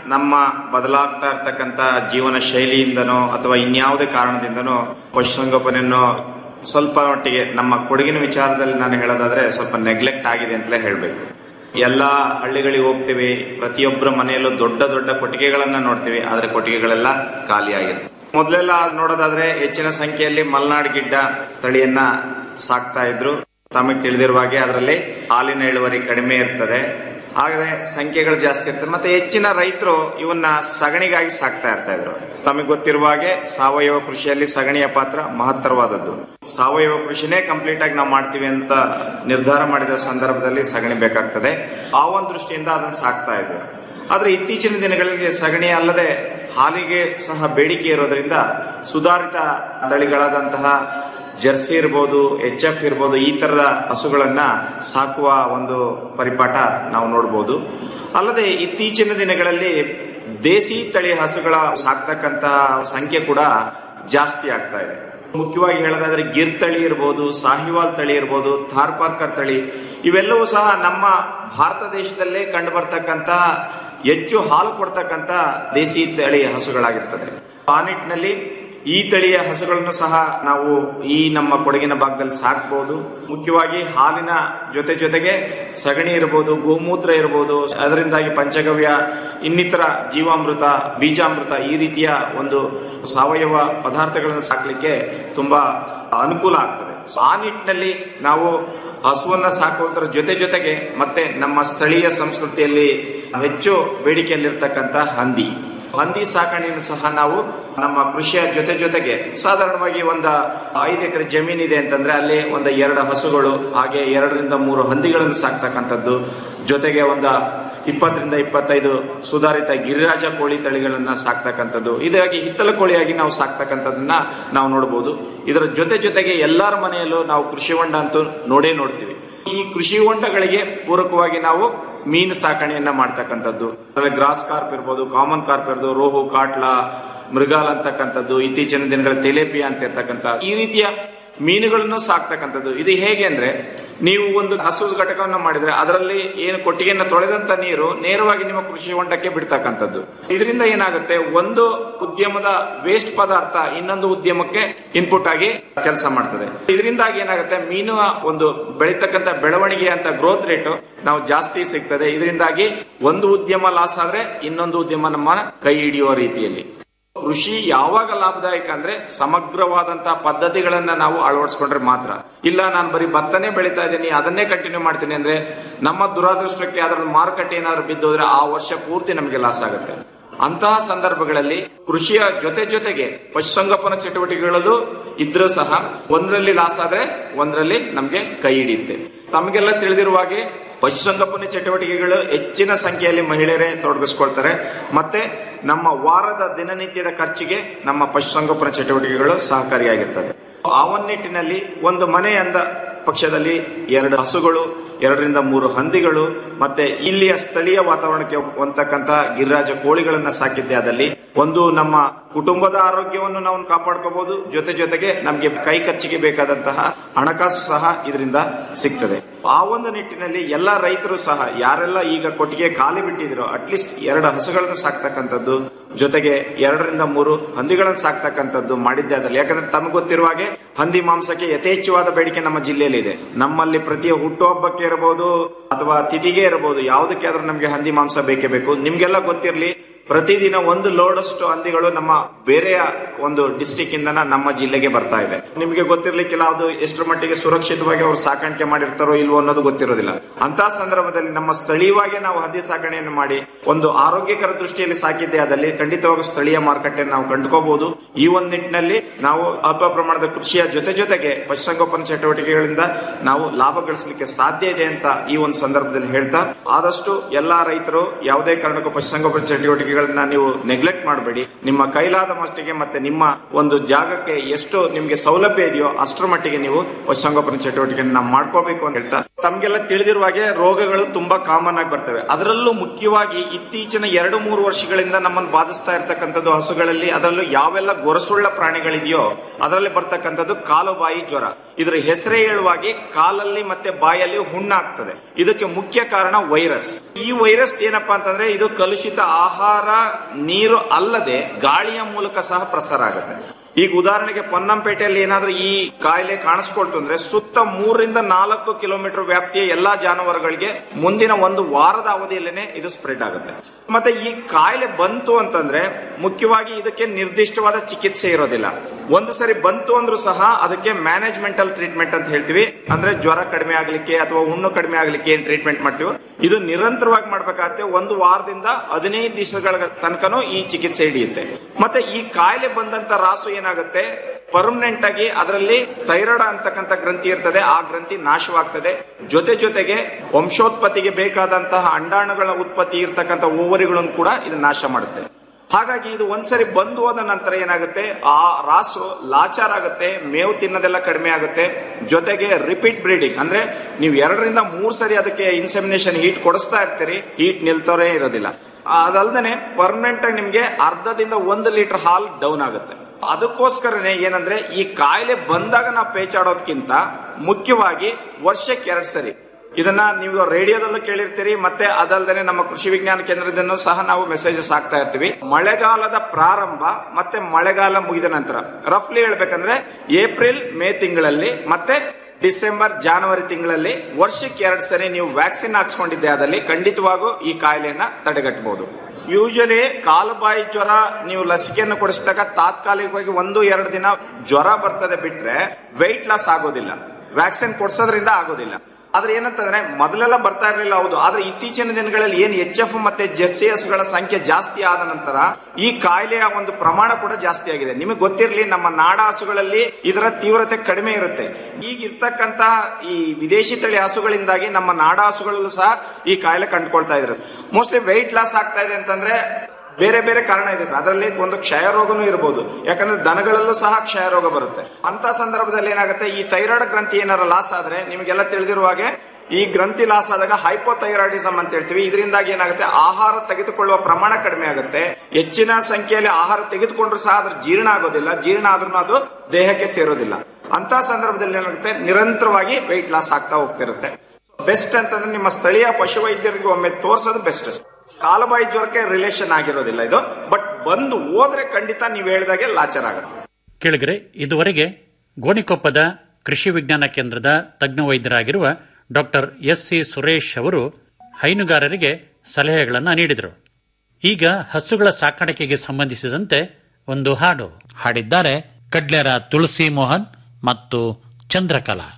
ನಮ್ಮ ಬದಲಾಗ್ತಾ ಇರ್ತಕ್ಕಂತ ಜೀವನ ಶೈಲಿಯಿಂದನೋ ಅಥವಾ ಇನ್ಯಾವುದೇ ಕಾರಣದಿಂದನೋ ಪಶುಸಂಗೋಪನೆಯನ್ನು ಸ್ವಲ್ಪ ಮಟ್ಟಿಗೆ ನಮ್ಮ ಕೊಡಗಿನ ವಿಚಾರದಲ್ಲಿ ನಾನು ಹೇಳೋದಾದ್ರೆ ಸ್ವಲ್ಪ ನೆಗ್ಲೆಕ್ಟ್ ಆಗಿದೆ ಅಂತಲೇ ಹೇಳ್ಬೇಕು ಎಲ್ಲಾ ಹಳ್ಳಿಗಳಿಗೆ ಹೋಗ್ತೀವಿ ಪ್ರತಿಯೊಬ್ಬರ ಮನೆಯಲ್ಲೂ ದೊಡ್ಡ ದೊಡ್ಡ ಕೊಟ್ಟಿಗೆಗಳನ್ನ ನೋಡ್ತೀವಿ ಆದ್ರೆ ಕೊಟ್ಟಿಗೆಗಳೆಲ್ಲ ಖಾಲಿಯಾಗಿರುತ್ತೆ ಮೊದಲೆಲ್ಲ ನೋಡೋದಾದ್ರೆ ಹೆಚ್ಚಿನ ಸಂಖ್ಯೆಯಲ್ಲಿ ಮಲ್ನಾಡ್ ಗಿಡ್ಡ ತಳಿಯನ್ನ ಸಾಕ್ತಾ ಇದ್ರು ತಮಗೆ ತಿಳಿದಿರುವ ಹಾಗೆ ಅದರಲ್ಲಿ ಹಾಲಿನ ಇಳುವರಿ ಕಡಿಮೆ ಇರ್ತದೆ ಹಾಗಾದ್ರೆ ಸಂಖ್ಯೆಗಳು ಜಾಸ್ತಿ ಇರ್ತದೆ ಮತ್ತೆ ಹೆಚ್ಚಿನ ರೈತರು ಇವನ್ನ ಸಗಣಿಗಾಗಿ ಸಾಕ್ತಾ ಇರ್ತಾ ಇದ್ರು ತಮಗೆ ಗೊತ್ತಿರುವ ಹಾಗೆ ಸಾವಯವ ಕೃಷಿಯಲ್ಲಿ ಸಗಣಿಯ ಪಾತ್ರ ಮಹತ್ತರವಾದದ್ದು ಸಾವಯವ ಕೃಷಿನೇ ಕಂಪ್ಲೀಟ್ ಆಗಿ ನಾವು ಮಾಡ್ತೀವಿ ಅಂತ ನಿರ್ಧಾರ ಮಾಡಿದ ಸಂದರ್ಭದಲ್ಲಿ ಸಗಣಿ ಬೇಕಾಗ್ತದೆ ಆ ಒಂದು ದೃಷ್ಟಿಯಿಂದ ಅದನ್ನ ಸಾಕ್ತಾ ಇದ್ರು ಆದ್ರೆ ಇತ್ತೀಚಿನ ದಿನಗಳಲ್ಲಿ ಸಗಣಿ ಅಲ್ಲದೆ ಹಾಲಿಗೆ ಸಹ ಬೇಡಿಕೆ ಇರೋದ್ರಿಂದ ಸುಧಾರಿತ ತಳಿಗಳಾದಂತಹ ಜರ್ಸಿ ಇರ್ಬೋದು ಎಚ್ ಎಫ್ ಇರ್ಬೋದು ಈ ತರದ ಹಸುಗಳನ್ನ ಸಾಕುವ ಒಂದು ಪರಿಪಾಠ ನಾವು ನೋಡಬಹುದು ಅಲ್ಲದೆ ಇತ್ತೀಚಿನ ದಿನಗಳಲ್ಲಿ ದೇಸಿ ತಳಿ ಹಸುಗಳ ಸಾಕ್ತಕ್ಕಂತಹ ಸಂಖ್ಯೆ ಕೂಡ ಜಾಸ್ತಿ ಆಗ್ತಾ ಇದೆ ಮುಖ್ಯವಾಗಿ ಹೇಳೋದಾದ್ರೆ ಗಿರ್ ತಳಿ ಇರ್ಬೋದು ಸಾಹಿವಾಲ್ ತಳಿ ಇರ್ಬೋದು ಥಾರ್ಪಾರ್ಕರ್ ತಳಿ ಇವೆಲ್ಲವೂ ಸಹ ನಮ್ಮ ಭಾರತ ದೇಶದಲ್ಲೇ ಕಂಡು ಬರ್ತಕ್ಕಂತ ಹೆಚ್ಚು ಹಾಲು ಕೊಡ್ತಕ್ಕಂತ ದೇಸಿ ತಳಿ ಹಸುಗಳಾಗಿರ್ತದೆ ಆ ನಿಟ್ಟಿನಲ್ಲಿ ಈ ತಳಿಯ ಹಸುಗಳನ್ನು ಸಹ ನಾವು ಈ ನಮ್ಮ ಕೊಡಗಿನ ಭಾಗದಲ್ಲಿ ಸಾಕಬಹುದು ಮುಖ್ಯವಾಗಿ ಹಾಲಿನ ಜೊತೆ ಜೊತೆಗೆ ಸಗಣಿ ಇರಬಹುದು ಗೋಮೂತ್ರ ಇರಬಹುದು ಅದರಿಂದಾಗಿ ಪಂಚಗವ್ಯ ಇನ್ನಿತರ ಜೀವಾಮೃತ ಬೀಜಾಮೃತ ಈ ರೀತಿಯ ಒಂದು ಸಾವಯವ ಪದಾರ್ಥಗಳನ್ನು ಸಾಕಲಿಕ್ಕೆ ತುಂಬಾ ಅನುಕೂಲ ಆಗ್ತದೆ ಸೊ ಆ ನಿಟ್ಟಿನಲ್ಲಿ ನಾವು ಹಸುವನ್ನ ಸಾಕುವುದರ ಜೊತೆ ಜೊತೆಗೆ ಮತ್ತೆ ನಮ್ಮ ಸ್ಥಳೀಯ ಸಂಸ್ಕೃತಿಯಲ್ಲಿ ಹೆಚ್ಚು ಬೇಡಿಕೆಯಲ್ಲಿರ್ತಕ್ಕಂಥ ಹಂದಿ ಹಂದಿ ಸಾಕಣೆಯನ್ನು ಸಹ ನಾವು ನಮ್ಮ ಕೃಷಿಯ ಜೊತೆ ಜೊತೆಗೆ ಸಾಧಾರಣವಾಗಿ ಒಂದು ಐದು ಎಕರೆ ಜಮೀನಿದೆ ಅಂತಂದ್ರೆ ಅಲ್ಲಿ ಒಂದು ಎರಡು ಹಸುಗಳು ಹಾಗೆ ಎರಡರಿಂದ ಮೂರು ಹಂದಿಗಳನ್ನು ಸಾಕ್ತಕ್ಕಂಥದ್ದು ಜೊತೆಗೆ ಒಂದು ಇಪ್ಪತ್ತರಿಂದ ಇಪ್ಪತ್ತೈದು ಸುಧಾರಿತ ಗಿರಿರಾಜ ಕೋಳಿ ತಳಿಗಳನ್ನ ಸಾಕ್ತಕ್ಕಂಥದ್ದು ಇದಾಗಿ ಹಿತ್ತಲ ಕೋಳಿಯಾಗಿ ನಾವು ಸಾಕ್ತಕ್ಕಂಥದ್ದನ್ನ ನಾವು ನೋಡಬಹುದು ಇದರ ಜೊತೆ ಜೊತೆಗೆ ಎಲ್ಲರ ಮನೆಯಲ್ಲೂ ನಾವು ಕೃಷಿ ಹೊಂಡ ಅಂತೂ ನೋಡೇ ನೋಡ್ತೀವಿ ಈ ಕೃಷಿ ಹೊಂಡಗಳಿಗೆ ಪೂರಕವಾಗಿ ನಾವು ಮೀನು ಸಾಕಣೆಯನ್ನ ಮಾಡ್ತಕ್ಕಂಥದ್ದು ಗ್ರಾಸ್ ಕಾರ್ಪ್ ಇರ್ಬೋದು ಕಾಮನ್ ಕಾರ್ಪ್ ಇರ್ಬೋದು ರೋಹು ಕಾಟ್ಲಾ ಮೃಗಾಲ್ ಅಂತಕ್ಕಂಥದ್ದು ಇತ್ತೀಚಿನ ದಿನಗಳ ತೆಲೇಪಿಯಾ ಅಂತ ಇರ್ತಕ್ಕಂಥ ಈ ರೀತಿಯ ಮೀನುಗಳನ್ನು ಸಾಕ್ತಕ್ಕಂಥದ್ದು ಇದು ಹೇಗೆ ಅಂದ್ರೆ ನೀವು ಒಂದು ಹಸು ಘಟಕವನ್ನು ಮಾಡಿದ್ರೆ ಅದರಲ್ಲಿ ಏನು ಕೊಟ್ಟಿಗೆಯನ್ನು ತೊಳೆದಂತ ನೀರು ನೇರವಾಗಿ ನಿಮ್ಮ ಕೃಷಿ ಹೊಂಡಕ್ಕೆ ಬಿಡ್ತಕ್ಕಂಥದ್ದು ಇದರಿಂದ ಏನಾಗುತ್ತೆ ಒಂದು ಉದ್ಯಮದ ವೇಸ್ಟ್ ಪದಾರ್ಥ ಇನ್ನೊಂದು ಉದ್ಯಮಕ್ಕೆ ಇನ್ಪುಟ್ ಆಗಿ ಕೆಲಸ ಮಾಡ್ತದೆ ಇದರಿಂದಾಗಿ ಏನಾಗುತ್ತೆ ಮೀನು ಒಂದು ಬೆಳೀತಕ್ಕಂಥ ಬೆಳವಣಿಗೆ ಅಂತ ಗ್ರೋತ್ ರೇಟ್ ನಾವು ಜಾಸ್ತಿ ಸಿಗ್ತದೆ ಇದರಿಂದಾಗಿ ಒಂದು ಉದ್ಯಮ ಲಾಸ್ ಆದ್ರೆ ಇನ್ನೊಂದು ಉದ್ಯಮ ನಮ್ಮ ಕೈ ಹಿಡಿಯುವ ರೀತಿಯಲ್ಲಿ ಕೃಷಿ ಯಾವಾಗ ಲಾಭದಾಯಕ ಅಂದ್ರೆ ಸಮಗ್ರವಾದಂತಹ ಪದ್ಧತಿಗಳನ್ನ ನಾವು ಅಳವಡಿಸ್ಕೊಂಡ್ರೆ ಮಾತ್ರ ಇಲ್ಲ ನಾನು ಬರೀ ಭತ್ತನೇ ಬೆಳೀತಾ ಇದ್ದೀನಿ ಅದನ್ನೇ ಕಂಟಿನ್ಯೂ ಮಾಡ್ತೀನಿ ಅಂದ್ರೆ ನಮ್ಮ ದುರಾದೃಷ್ಟಕ್ಕೆ ಅದರ ಮಾರುಕಟ್ಟೆ ಏನಾದ್ರು ಬಿದ್ದೋದ್ರೆ ಆ ವರ್ಷ ಪೂರ್ತಿ ನಮಗೆ ಲಾಸ್ ಆಗುತ್ತೆ ಅಂತಹ ಸಂದರ್ಭಗಳಲ್ಲಿ ಕೃಷಿಯ ಜೊತೆ ಜೊತೆಗೆ ಪಶುಸಂಗೋಪನಾ ಚಟುವಟಿಕೆಗಳಲ್ಲೂ ಇದ್ರೂ ಸಹ ಒಂದರಲ್ಲಿ ಲಾಸ್ ಆದ್ರೆ ಒಂದರಲ್ಲಿ ನಮಗೆ ಕೈ ಹಿಡಿಯುತ್ತೆ ತಮಗೆಲ್ಲ ತಿಳಿದಿರುವ ಹಾಗೆ ಪಶುಸಂಗೋಪನೆ ಚಟುವಟಿಕೆಗಳು ಹೆಚ್ಚಿನ ಸಂಖ್ಯೆಯಲ್ಲಿ ಮಹಿಳೆಯರೇ ತೊಡಗಿಸ್ಕೊಳ್ತಾರೆ ಮತ್ತೆ ನಮ್ಮ ವಾರದ ದಿನನಿತ್ಯದ ಖರ್ಚಿಗೆ ನಮ್ಮ ಪಶುಸಂಗೋಪನಾ ಚಟುವಟಿಕೆಗಳು ಸಹಕಾರಿಯಾಗಿರ್ತದೆ ಆ ಒಂದು ನಿಟ್ಟಿನಲ್ಲಿ ಒಂದು ಮನೆ ಅಂದ ಪಕ್ಷದಲ್ಲಿ ಎರಡು ಹಸುಗಳು ಎರಡರಿಂದ ಮೂರು ಹಂದಿಗಳು ಮತ್ತೆ ಇಲ್ಲಿಯ ಸ್ಥಳೀಯ ವಾತಾವರಣಕ್ಕೆ ಹೊಂದತಕ್ಕಂತ ಗಿರಿರಾಜ ಕೋಳಿಗಳನ್ನ ಸಾಕಿದ್ದೆ ಆದಲ್ಲಿ ಒಂದು ನಮ್ಮ ಕುಟುಂಬದ ಆರೋಗ್ಯವನ್ನು ನಾವು ಕಾಪಾಡ್ಕೋಬಹುದು ಜೊತೆ ಜೊತೆಗೆ ನಮಗೆ ಕೈ ಖರ್ಚಿಗೆ ಬೇಕಾದಂತಹ ಹಣಕಾಸು ಸಹ ಇದರಿಂದ ಸಿಗ್ತದೆ ಆ ಒಂದು ನಿಟ್ಟಿನಲ್ಲಿ ಎಲ್ಲ ರೈತರು ಸಹ ಯಾರೆಲ್ಲ ಈಗ ಕೊಟ್ಟಿಗೆ ಖಾಲಿ ಬಿಟ್ಟಿದ್ರು ಅಟ್ಲೀಸ್ಟ್ ಎರಡು ಹಸುಗಳನ್ನು ಸಾಕ್ತಕ್ಕಂಥದ್ದು ಜೊತೆಗೆ ಎರಡರಿಂದ ಮೂರು ಹಂದಿಗಳನ್ನು ಸಾಕ್ತಕ್ಕಂಥದ್ದು ಮಾಡಿದ್ದೆ ಅದರಲ್ಲಿ ಯಾಕಂದ್ರೆ ತಮಗೆ ಗೊತ್ತಿರುವ ಹಾಗೆ ಹಂದಿ ಮಾಂಸಕ್ಕೆ ಯಥೇಚ್ಛವಾದ ಬೇಡಿಕೆ ನಮ್ಮ ಜಿಲ್ಲೆಯಲ್ಲಿ ಇದೆ ನಮ್ಮಲ್ಲಿ ಪ್ರತಿ ಹುಟ್ಟುಹಬ್ಬಕ್ಕೆ ಇರಬಹುದು ಅಥವಾ ತಿಥಿಗೆ ಇರಬಹುದು ಯಾವುದಕ್ಕೆ ಆದ್ರೂ ನಮಗೆ ಹಂದಿ ಮಾಂಸ ಬೇಕೇ ಬೇಕು ನಿಮ್ಗೆಲ್ಲ ಗೊತ್ತಿರಲಿ ಪ್ರತಿದಿನ ಒಂದು ಲೋಡ್ ಅಷ್ಟು ಹಂದಿಗಳು ನಮ್ಮ ಬೇರೆಯ ಒಂದು ಡಿಸ್ಟಿಕ್ ಇಂದನ ನಮ್ಮ ಜಿಲ್ಲೆಗೆ ಬರ್ತಾ ಇದೆ ನಿಮಗೆ ಗೊತ್ತಿರ್ಲಿಕ್ಕಿಲ್ಲ ಅದು ಎಷ್ಟರ ಮಟ್ಟಿಗೆ ಸುರಕ್ಷಿತವಾಗಿ ಅವ್ರು ಸಾಕಾಣಿಕೆ ಮಾಡಿರ್ತಾರೋ ಇಲ್ವೋ ಅನ್ನೋದು ಗೊತ್ತಿರೋದಿಲ್ಲ ಅಂತ ಸಂದರ್ಭದಲ್ಲಿ ನಮ್ಮ ಸ್ಥಳೀಯವಾಗಿ ನಾವು ಹಂದಿ ಸಾಕಣೆಯನ್ನು ಮಾಡಿ ಒಂದು ಆರೋಗ್ಯಕರ ದೃಷ್ಟಿಯಲ್ಲಿ ಸಾಕಿದ್ದೆ ಅದಲ್ಲಿ ಖಂಡಿತವಾಗಿ ಸ್ಥಳೀಯ ಮಾರುಕಟ್ಟೆ ನಾವು ಕಂಡುಕೋಬಹುದು ಈ ಒಂದು ನಿಟ್ಟಿನಲ್ಲಿ ನಾವು ಅಲ್ಪ ಪ್ರಮಾಣದ ಕೃಷಿಯ ಜೊತೆ ಜೊತೆಗೆ ಪಶುಸಂಗೋಪನಾ ಚಟುವಟಿಕೆಗಳಿಂದ ನಾವು ಲಾಭ ಗಳಿಸಲಿಕ್ಕೆ ಸಾಧ್ಯ ಇದೆ ಅಂತ ಈ ಒಂದು ಸಂದರ್ಭದಲ್ಲಿ ಹೇಳ್ತಾ ಆದಷ್ಟು ಎಲ್ಲಾ ರೈತರು ಯಾವುದೇ ಕಾರಣಕ್ಕೂ ಪಶುಸಂಗೋಪನಾ ಚಟುವಟಿಕೆಗಳನ್ನ ನೀವು ನೆಗ್ಲೆಕ್ಟ್ ಮಾಡಬೇಡಿ ನಿಮ್ಮ ಕೈಲಾದ ಮಟ್ಟಿಗೆ ಮತ್ತೆ ನಿಮ್ಮ ಒಂದು ಜಾಗಕ್ಕೆ ಎಷ್ಟು ನಿಮ್ಗೆ ಸೌಲಭ್ಯ ಇದೆಯೋ ಅಷ್ಟರ ಮಟ್ಟಿಗೆ ನೀವು ಪಶುಸಂಗೋಪನಾ ಚಟುವಟಿಕೆಯನ್ನ ಮಾಡ್ಕೋಬೇಕು ಅಂತ ಹೇಳ್ತಾ ತಮ್ಗೆಲ್ಲ ತಿಳಿದಿರುವ ಹಾಗೆ ರೋಗಗಳು ತುಂಬಾ ಕಾಮನ್ ಆಗಿ ಬರ್ತವೆ ಅದರಲ್ಲೂ ಮುಖ್ಯವಾಗಿ ಇತ್ತೀಚಿನ ಎರಡು ಮೂರು ವರ್ಷಗಳಿಂದ ನಮ್ಮನ್ನು ಬಾಧಿಸ್ತಾ ಇರ್ತಕ್ಕಂಥದ್ದು ಹಸುಗಳಲ್ಲಿ ಅದರಲ್ಲೂ ಯಾವೆಲ್ಲ ಗೊರಸುಳ್ಳ ಪ್ರಾಣಿಗಳಿದೆಯೋ ಅದರಲ್ಲಿ ಬರ್ತಕ್ಕಂಥದ್ದು ಕಾಲುಬಾಯಿ ಜ್ವರ ಇದರ ಹೆಸರೇ ಹೇಳುವಾಗಿ ಕಾಲಲ್ಲಿ ಮತ್ತೆ ಬಾಯಲ್ಲಿ ಹುಣ್ಣಾಗ್ತದೆ ಇದಕ್ಕೆ ಮುಖ್ಯ ಕಾರಣ ವೈರಸ್ ಈ ವೈರಸ್ ಏನಪ್ಪಾ ಅಂತಂದ್ರೆ ಇದು ಕಲುಷಿತ ಆಹಾರ ನೀರು ಅಲ್ಲದೆ ಗಾಳಿಯ ಮೂಲಕ ಸಹ ಪ್ರಸಾರ ಆಗುತ್ತೆ ಈಗ ಉದಾಹರಣೆಗೆ ಪೊನ್ನಂಪೇಟೆಯಲ್ಲಿ ಏನಾದ್ರೂ ಈ ಕಾಯಿಲೆ ಕಾಣಿಸ್ಕೊಳ್ತು ಅಂದ್ರೆ ಸುತ್ತ ಮೂರರಿಂದ ನಾಲ್ಕು ಕಿಲೋಮೀಟರ್ ವ್ಯಾಪ್ತಿಯ ಎಲ್ಲಾ ಜಾನುವಾರುಗಳಿಗೆ ಮುಂದಿನ ಒಂದು ವಾರದ ಅವಧಿಯಲ್ಲೇನೆ ಇದು ಸ್ಪ್ರೆಡ್ ಆಗುತ್ತೆ ಮತ್ತೆ ಈ ಕಾಯಿಲೆ ಬಂತು ಅಂತಂದ್ರೆ ಮುಖ್ಯವಾಗಿ ಇದಕ್ಕೆ ನಿರ್ದಿಷ್ಟವಾದ ಚಿಕಿತ್ಸೆ ಇರೋದಿಲ್ಲ ಒಂದು ಸರಿ ಬಂತು ಅಂದ್ರೂ ಸಹ ಅದಕ್ಕೆ ಮ್ಯಾನೇಜ್ಮೆಂಟಲ್ ಟ್ರೀಟ್ಮೆಂಟ್ ಅಂತ ಹೇಳ್ತೀವಿ ಅಂದ್ರೆ ಜ್ವರ ಕಡಿಮೆ ಆಗ್ಲಿಕ್ಕೆ ಅಥವಾ ಹುಣ್ಣು ಕಡಿಮೆ ಆಗ್ಲಿಕ್ಕೆ ಏನ್ ಟ್ರೀಟ್ಮೆಂಟ್ ಮಾಡ್ತೀವಿ ಇದು ನಿರಂತರವಾಗಿ ಮಾಡ್ಬೇಕಾಗತ್ತೆ ಒಂದು ವಾರದಿಂದ ಹದಿನೈದು ದಿವಸಗಳ ತನಕನೂ ಈ ಚಿಕಿತ್ಸೆ ಹಿಡಿಯುತ್ತೆ ಮತ್ತೆ ಈ ಕಾಯಿಲೆ ಬಂದಂತ ರಾಸು ಏನಾಗುತ್ತೆ ಪರ್ಮನೆಂಟ್ ಆಗಿ ಅದರಲ್ಲಿ ಥೈರಾಯ್ಡ್ ಅಂತಕ್ಕಂಥ ಗ್ರಂಥಿ ಇರ್ತದೆ ಆ ಗ್ರಂಥಿ ನಾಶವಾಗ್ತದೆ ಜೊತೆ ಜೊತೆಗೆ ವಂಶೋತ್ಪತ್ತಿಗೆ ಬೇಕಾದಂತಹ ಅಂಡಾಣುಗಳ ಉತ್ಪತ್ತಿ ಇರ್ತಕ್ಕಂಥ ಓವರಿಗಳನ್ನು ಕೂಡ ಇದು ನಾಶ ಮಾಡುತ್ತೆ ಹಾಗಾಗಿ ಇದು ಒಂದ್ಸರಿ ಬಂದು ಹೋದ ನಂತರ ಏನಾಗುತ್ತೆ ಆ ರಾಸು ಲಾಚಾರ್ ಆಗುತ್ತೆ ಮೇವು ತಿನ್ನೋದೆಲ್ಲ ಕಡಿಮೆ ಆಗುತ್ತೆ ಜೊತೆಗೆ ರಿಪೀಟ್ ಬ್ರೀಡಿಂಗ್ ಅಂದ್ರೆ ನೀವು ಎರಡರಿಂದ ಮೂರ್ ಸರಿ ಅದಕ್ಕೆ ಇನ್ಸೆಮಿನೇಷನ್ ಹೀಟ್ ಕೊಡಿಸ್ತಾ ಇರ್ತೀರಿ ಹೀಟ್ ನಿಲ್ತೋರೇ ಇರೋದಿಲ್ಲ ಅದಲ್ದೇನೆ ಪರ್ಮನೆಂಟ್ ಆಗಿ ನಿಮ್ಗೆ ಅರ್ಧದಿಂದ ಒಂದು ಲೀಟರ್ ಹಾಲ್ ಡೌನ್ ಆಗುತ್ತೆ ಅದಕ್ಕೋಸ್ಕರನೇ ಏನಂದ್ರೆ ಈ ಕಾಯಿಲೆ ಬಂದಾಗ ನಾವು ಪೇಚಾಡೋದಕ್ಕಿಂತ ಮುಖ್ಯವಾಗಿ ವರ್ಷಕ್ಕೆ ಎರಡ್ ಸರಿ ಇದನ್ನ ನೀವು ರೇಡಿಯೋದಲ್ಲೂ ಕೇಳಿರ್ತೀರಿ ಮತ್ತೆ ಅದಲ್ಲದೆ ನಮ್ಮ ಕೃಷಿ ವಿಜ್ಞಾನ ಕೇಂದ್ರದಲ್ಲೂ ಸಹ ನಾವು ಮೆಸೇಜಸ್ ಆಗ್ತಾ ಇರ್ತೀವಿ ಮಳೆಗಾಲದ ಪ್ರಾರಂಭ ಮತ್ತೆ ಮಳೆಗಾಲ ಮುಗಿದ ನಂತರ ರಫ್ಲಿ ಹೇಳ್ಬೇಕಂದ್ರೆ ಏಪ್ರಿಲ್ ಮೇ ತಿಂಗಳಲ್ಲಿ ಮತ್ತೆ ಡಿಸೆಂಬರ್ ಜಾನ್ವರಿ ತಿಂಗಳಲ್ಲಿ ವರ್ಷಕ್ಕೆ ಎರಡು ಸರಿ ನೀವು ವ್ಯಾಕ್ಸಿನ್ ಹಾಕ್ಸ್ಕೊಂಡಿದ್ದೆ ಆದಲ್ಲಿ ಖಂಡಿತವಾಗೂ ಈ ಕಾಯಿಲೆಯನ್ನ ತಡೆಗಟ್ಟಬಹುದು ಯೂಶಲಿ ಕಾಲುಬಾಯಿ ಜ್ವರ ನೀವು ಲಸಿಕೆಯನ್ನು ಕೊಡಿಸಿದಾಗ ತಾತ್ಕಾಲಿಕವಾಗಿ ಒಂದು ಎರಡು ದಿನ ಜ್ವರ ಬರ್ತದೆ ಬಿಟ್ರೆ ವೆಯ್ಟ್ ಲಾಸ್ ಆಗೋದಿಲ್ಲ ವ್ಯಾಕ್ಸಿನ್ ಕೊಡ್ಸೋದ್ರಿಂದ ಆಗೋದಿಲ್ಲ ಆದ್ರೆ ಏನಂತಂದ್ರೆ ಮೊದಲೆಲ್ಲ ಬರ್ತಾ ಇರಲಿಲ್ಲ ಹೌದು ಆದ್ರೆ ಇತ್ತೀಚಿನ ದಿನಗಳಲ್ಲಿ ಏನ್ ಎಚ್ ಎಫ್ ಮತ್ತೆ ಜೆಸ್ಸಿ ಗಳ ಸಂಖ್ಯೆ ಜಾಸ್ತಿ ಆದ ನಂತರ ಈ ಕಾಯಿಲೆಯ ಒಂದು ಪ್ರಮಾಣ ಕೂಡ ಜಾಸ್ತಿ ಆಗಿದೆ ನಿಮಗೆ ಗೊತ್ತಿರಲಿ ನಮ್ಮ ನಾಡ ಹಸುಗಳಲ್ಲಿ ಇದರ ತೀವ್ರತೆ ಕಡಿಮೆ ಇರುತ್ತೆ ಈಗ ಇರ್ತಕ್ಕಂತ ಈ ವಿದೇಶಿ ತಳಿ ಹಸುಗಳಿಂದಾಗಿ ನಮ್ಮ ನಾಡ ಹಸುಗಳಲ್ಲೂ ಸಹ ಈ ಕಾಯಿಲೆ ಕಂಡುಕೊಳ್ತಾ ಇದ್ದಾರೆ ಮೋಸ್ಟ್ಲಿ ವೆಯ್ಟ್ ಲಾಸ್ ಆಗ್ತಾ ಇದೆ ಅಂತಂದ್ರೆ ಬೇರೆ ಬೇರೆ ಕಾರಣ ಇದೆ ಸರ್ ಅದರಲ್ಲಿ ಒಂದು ಕ್ಷಯ ರೋಗನೂ ಇರಬಹುದು ಯಾಕಂದ್ರೆ ದನಗಳಲ್ಲೂ ಸಹ ಕ್ಷಯ ರೋಗ ಬರುತ್ತೆ ಅಂತ ಸಂದರ್ಭದಲ್ಲಿ ಏನಾಗುತ್ತೆ ಈ ಥೈರಾಯ್ಡ್ ಗ್ರಂಥಿ ಏನಾರ ಲಾಸ್ ಆದ್ರೆ ನಿಮಗೆಲ್ಲ ತಿಳಿದಿರುವ ಹಾಗೆ ಈ ಗ್ರಂಥಿ ಲಾಸ್ ಆದಾಗ ಹೈಪೋಥೈರಾಯ್ಡಿಸಮ್ ಅಂತ ಹೇಳ್ತೀವಿ ಇದರಿಂದಾಗಿ ಏನಾಗುತ್ತೆ ಆಹಾರ ತೆಗೆದುಕೊಳ್ಳುವ ಪ್ರಮಾಣ ಕಡಿಮೆ ಆಗುತ್ತೆ ಹೆಚ್ಚಿನ ಸಂಖ್ಯೆಯಲ್ಲಿ ಆಹಾರ ತೆಗೆದುಕೊಂಡ್ರು ಸಹ ಅದ್ರ ಜೀರ್ಣ ಆಗೋದಿಲ್ಲ ಜೀರ್ಣ ಆದ್ರೂ ಅದು ದೇಹಕ್ಕೆ ಸೇರೋದಿಲ್ಲ ಅಂತ ಸಂದರ್ಭದಲ್ಲಿ ಏನಾಗುತ್ತೆ ನಿರಂತರವಾಗಿ ವೆಯ್ಟ್ ಲಾಸ್ ಆಗ್ತಾ ಹೋಗ್ತಿರುತ್ತೆ ಬೆಸ್ಟ್ ಅಂತಂದ್ರೆ ನಿಮ್ಮ ಸ್ಥಳೀಯ ಪಶುವೈದ್ಯರಿಗೆ ಒಮ್ಮೆ ತೋರ್ಸೋದು ಬೆಸ್ಟ್ ಕಾಲುಬಾಯಿ ಜ್ವರಕ್ಕೆ ರಿಲೇಷನ್ ಆಗಿರೋದಿಲ್ಲ ಇದು ಬಟ್ ಬಂದು ಹೋದ್ರೆ ಖಂಡಿತ ನೀವು ಹೇಳಿದಾಗೆ ಲಾಚರ್ ಆಗುತ್ತೆ ಕೇಳಿದರೆ ಇದುವರೆಗೆ ಗೋಣಿಕೊಪ್ಪದ ಕೃಷಿ ವಿಜ್ಞಾನ ಕೇಂದ್ರದ ತಜ್ಞ ವೈದ್ಯರಾಗಿರುವ ಡಾಕ್ಟರ್ ಎಸ್ ಸಿ ಸುರೇಶ್ ಅವರು ಹೈನುಗಾರರಿಗೆ ಸಲಹೆಗಳನ್ನು ನೀಡಿದರು ಈಗ ಹಸುಗಳ ಸಾಕಾಣಿಕೆಗೆ ಸಂಬಂಧಿಸಿದಂತೆ ಒಂದು ಹಾಡು ಹಾಡಿದ್ದಾರೆ ಕಡ್ಲೆರ ತುಳಸಿ ಮೋಹನ್ ಮತ್ತು ಚಂದ್ರಕಲಾ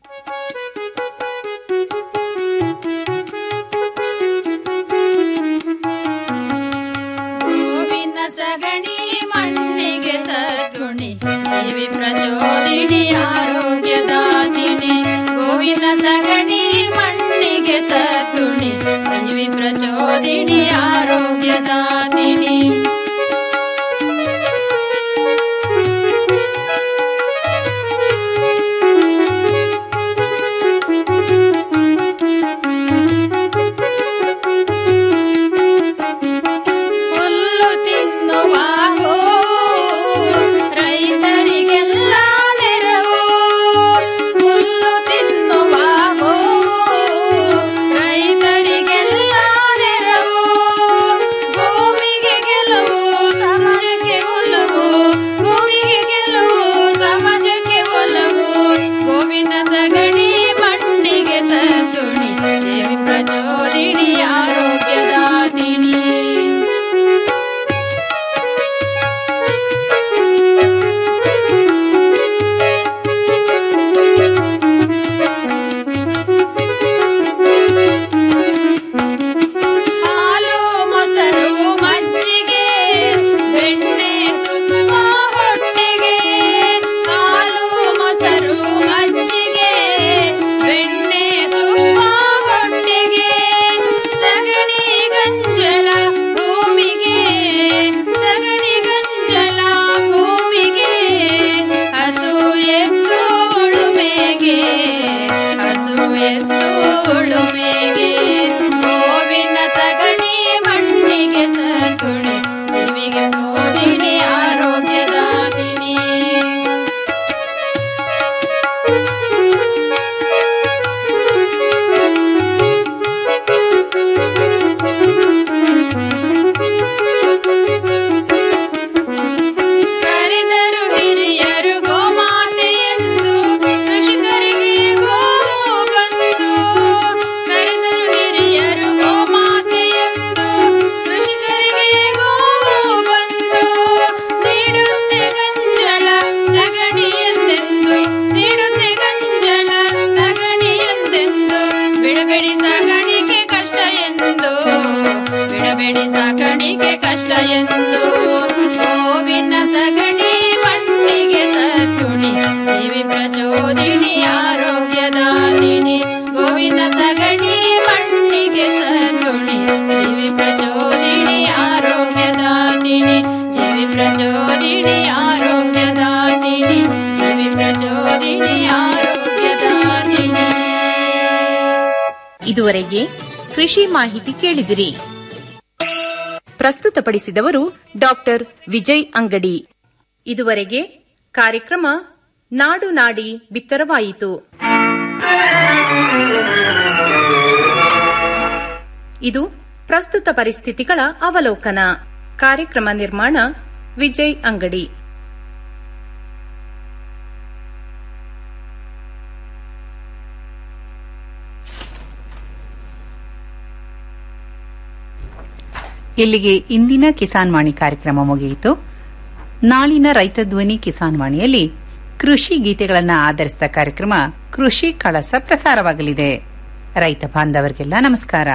ಗೋವಿನ ಸಗಣಿ ಮಣ್ಣಿಗೆ ಸದ್ಗುಣಿ ಜೀವಿ ಪ್ರಚೋದಿನಿ ಆರೋಗ್ಯದಾತಿನಿ ಗೋವಿನ ಸಗಣಿ ಮಣ್ಣಿಗೆ ಸದ್ಗುಣಿ ಜೀವಿ ಪ್ರಚೋದಿನಿ ಆರೋಗ್ಯದಾತಿನಿ ಹುಲ್ಲು ತಿನ್ನುವ ರೈತರಿಗೆಲ್ಲ ನೆರವು ಹುಲ್ಲು ತಿನ್ನುವ ರೈತರಿಗೆಲ್ಲ ನೆರವು ಗೋ ಮಣ್ಣಿಗೆ ಮೋದಿನಿ ಆರೋಗ್ಯದಾದಿನಿ ಕರೆದರು ಹಿರಿಯರು ಗೋಮಾತೆ ಎಂದು ಕೃಷಿಕರಿಗೆ ಗೋವು ಬಂದು ಕರೆದರು ಹಿರಿಯರು ಗೋಮಾತೆ ಎಂದು ಕೃಷಿಕರಿಗೆ ಗೋವು ಬಂದು ನೀಡುತ್ತೆ ಗಂಜಲ ಸಗಣಿ ಎಂದೆಂದು ನೀಡುತ್ತೆ ಗಂಜಲ ಸಗಣಿ ಎಂದೆಂದು ಬಿಡಬೇಡಿ ಸಾಗಾಣಿಕೆ ಕಷ್ಟ ಎಂದು ಬಿಡಬೇಡಿ ಸಾಗಾಣಿಕೆ ಕಷ್ಟ ಎಂದು ಗೋವಿನ ಸಗಣಿ ಮಣ್ಣಿಗೆ ಸದ್ಗುಣಿ ಜೀವಿ ಪ್ರಚೋದಿನಿ ಆರೋಗ್ಯದಾದಿನಿ ಗೋವಿನ ಸಗಣಿ ಮಣ್ಣಿಗೆ ಸದ್ಗುಣಿ ಜೀವಿ ಪ್ರಚೋದಿನಿ ಆರೋಗ್ಯದಾದಿನಿ ಜೀವಿ ಪ್ರಚೋದಿನಿ ಆರೋಗ್ಯದಾದಿನಿ ಜೀವಿ ಪ್ರಚೋದಿನಿ ಆರೋಗ್ಯದಾದಿನಿ ಇದುವರೆಗೆ ಕೃಷಿ ಮಾಹಿತಿ ಕೇಳಿದಿರಿ ಪ್ರಸ್ತುತಪಡಿಸಿದವರು ಡಾಕ್ಟರ್ ವಿಜಯ್ ಅಂಗಡಿ ಇದುವರೆಗೆ ಕಾರ್ಯಕ್ರಮ ನಾಡು ನಾಡಿ ಬಿತ್ತರವಾಯಿತು ಇದು ಪ್ರಸ್ತುತ ಪರಿಸ್ಥಿತಿಗಳ ಅವಲೋಕನ ಕಾರ್ಯಕ್ರಮ ನಿರ್ಮಾಣ ವಿಜಯ್ ಅಂಗಡಿ ಇಲ್ಲಿಗೆ ಇಂದಿನ ಕಿಸಾನ್ ವಾಣಿ ಕಾರ್ಯಕ್ರಮ ಮುಗಿಯಿತು ನಾಳಿನ ರೈತ ಧ್ವನಿ ಕಿಸಾನ್ ವಾಣಿಯಲ್ಲಿ ಕೃಷಿ ಗೀತೆಗಳನ್ನು ಆಧರಿಸಿದ ಕಾರ್ಯಕ್ರಮ ಕೃಷಿ ಕಳಸ ಪ್ರಸಾರವಾಗಲಿದೆ ರೈತ ಬಾಂಧವರಿಗೆಲ್ಲ ನಮಸ್ಕಾರ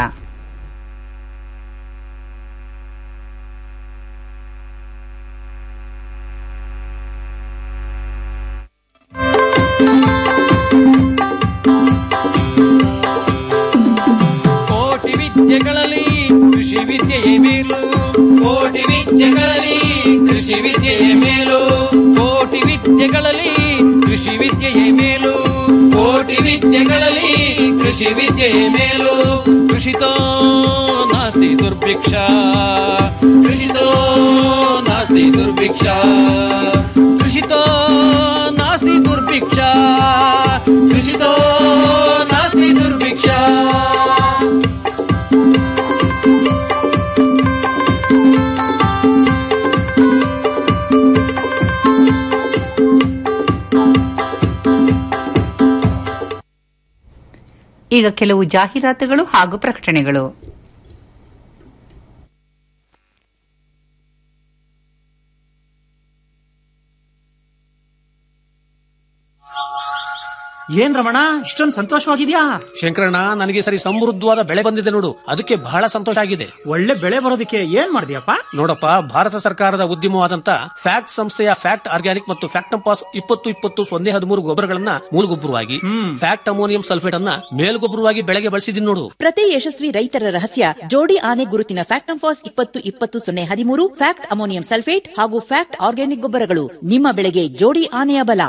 ಕೋಟಿ ವಿದ್ಯೆಗಳಲ್ಲಿ ಕೃಷಿ ವಿದ್ಯೆಯೇ ಮೇಲು ಕೋಟಿ ವಿದ್ಯೆಗಳಲ್ಲಿ ಕೃಷಿ ವಿದ್ಯೆಯೇ ಮೇಲು ಕೋಟಿ ವಿದ್ಯೆಗಳಲ್ಲಿ ಕೃಷಿ ವಿದ್ಯೆಯೇ ಮೇಲು ಕೋಟಿ ವಿದ್ಯೆಗಳಲ್ಲಿ ಕೃಷಿ ವಿದ್ಯೆಯೇ ಮೇಲು ಕೃಷಿತೋ ನಾಸ್ತಿ ದುರ್ಭಿಕ್ಷ ಕೃಷಿತೋ ನಾಸ್ತಿ ದುರ್ಭಿಕ್ಷ ಕೃಷಿತೋ ನಾಸ್ತಿ ದುರ್ಭಿಕ್ಷ ಕೃಷಿತೋ ನಾಸ್ತಿ ದುರ್ಭಿಕ್ಷ ಈಗ ಕೆಲವು ಜಾಹೀರಾತುಗಳು ಹಾಗೂ ಪ್ರಕಟಣೆಗಳು ಏನ್ ರಮಣ ಇಷ್ಟೊಂದು ಸಂತೋಷವಾಗಿದ್ಯಾ ಶಂಕರಣ್ಣ ನನಗೆ ಸರಿ ಸಮೃದ್ಧವಾದ ಬೆಳೆ ಬಂದಿದೆ ನೋಡು ಅದಕ್ಕೆ ಬಹಳ ಸಂತೋಷ ಆಗಿದೆ ಒಳ್ಳೆ ಬೆಳೆ ಬರೋದಕ್ಕೆ ಏನ್ ಮಾಡಿದ್ಯಪ್ಪ ನೋಡಪ್ಪ ಭಾರತ ಸರ್ಕಾರದ ಉದ್ಯಮವಾದಂತ ಫ್ಯಾಕ್ಟ್ ಸಂಸ್ಥೆಯ ಫ್ಯಾಕ್ಟ್ ಆರ್ಗ್ಯಾನಿಕ್ ಮತ್ತು ಫ್ಯಾಕ್ಟಂಪಾಸ್ ಇಪ್ಪತ್ತು ಇಪ್ಪತ್ತು ಸೊನ್ನೆ ಹದಿಮೂರು ಗೊಬ್ಬರಗಳನ್ನ ಮೂಲಗೊಬ್ಬರವಾಗಿ ಫ್ಯಾಕ್ಟ್ ಅಮೋನಿಯಂ ಸಲ್ಫೇಟ್ ಅನ್ನ ಮೇಲ್ಗೊಬ್ಬರವಾಗಿ ಬೆಳೆಗೆ ಬಳಸಿದೀನಿ ನೋಡು ಪ್ರತಿ ಯಶಸ್ವಿ ರೈತರ ರಹಸ್ಯ ಜೋಡಿ ಆನೆ ಗುರುತಿನ ಫ್ಯಾಕ್ಟಂಫಾಸ್ ಇಪ್ಪತ್ತು ಇಪ್ಪತ್ತು ಸೊನ್ನೆ ಹದಿಮೂರು ಫ್ಯಾಕ್ಟ್ ಅಮೋನಿಯಂ ಸಲ್ಫೇಟ್ ಹಾಗೂ ಫ್ಯಾಕ್ಟ್ ಆರ್ಗ್ಯಾನಿಕ್ ಗೊಬ್ಬರಗಳು ನಿಮ್ಮ ಬೆಳೆಗೆ ಜೋಡಿ ಆನೆಯ ಬಲ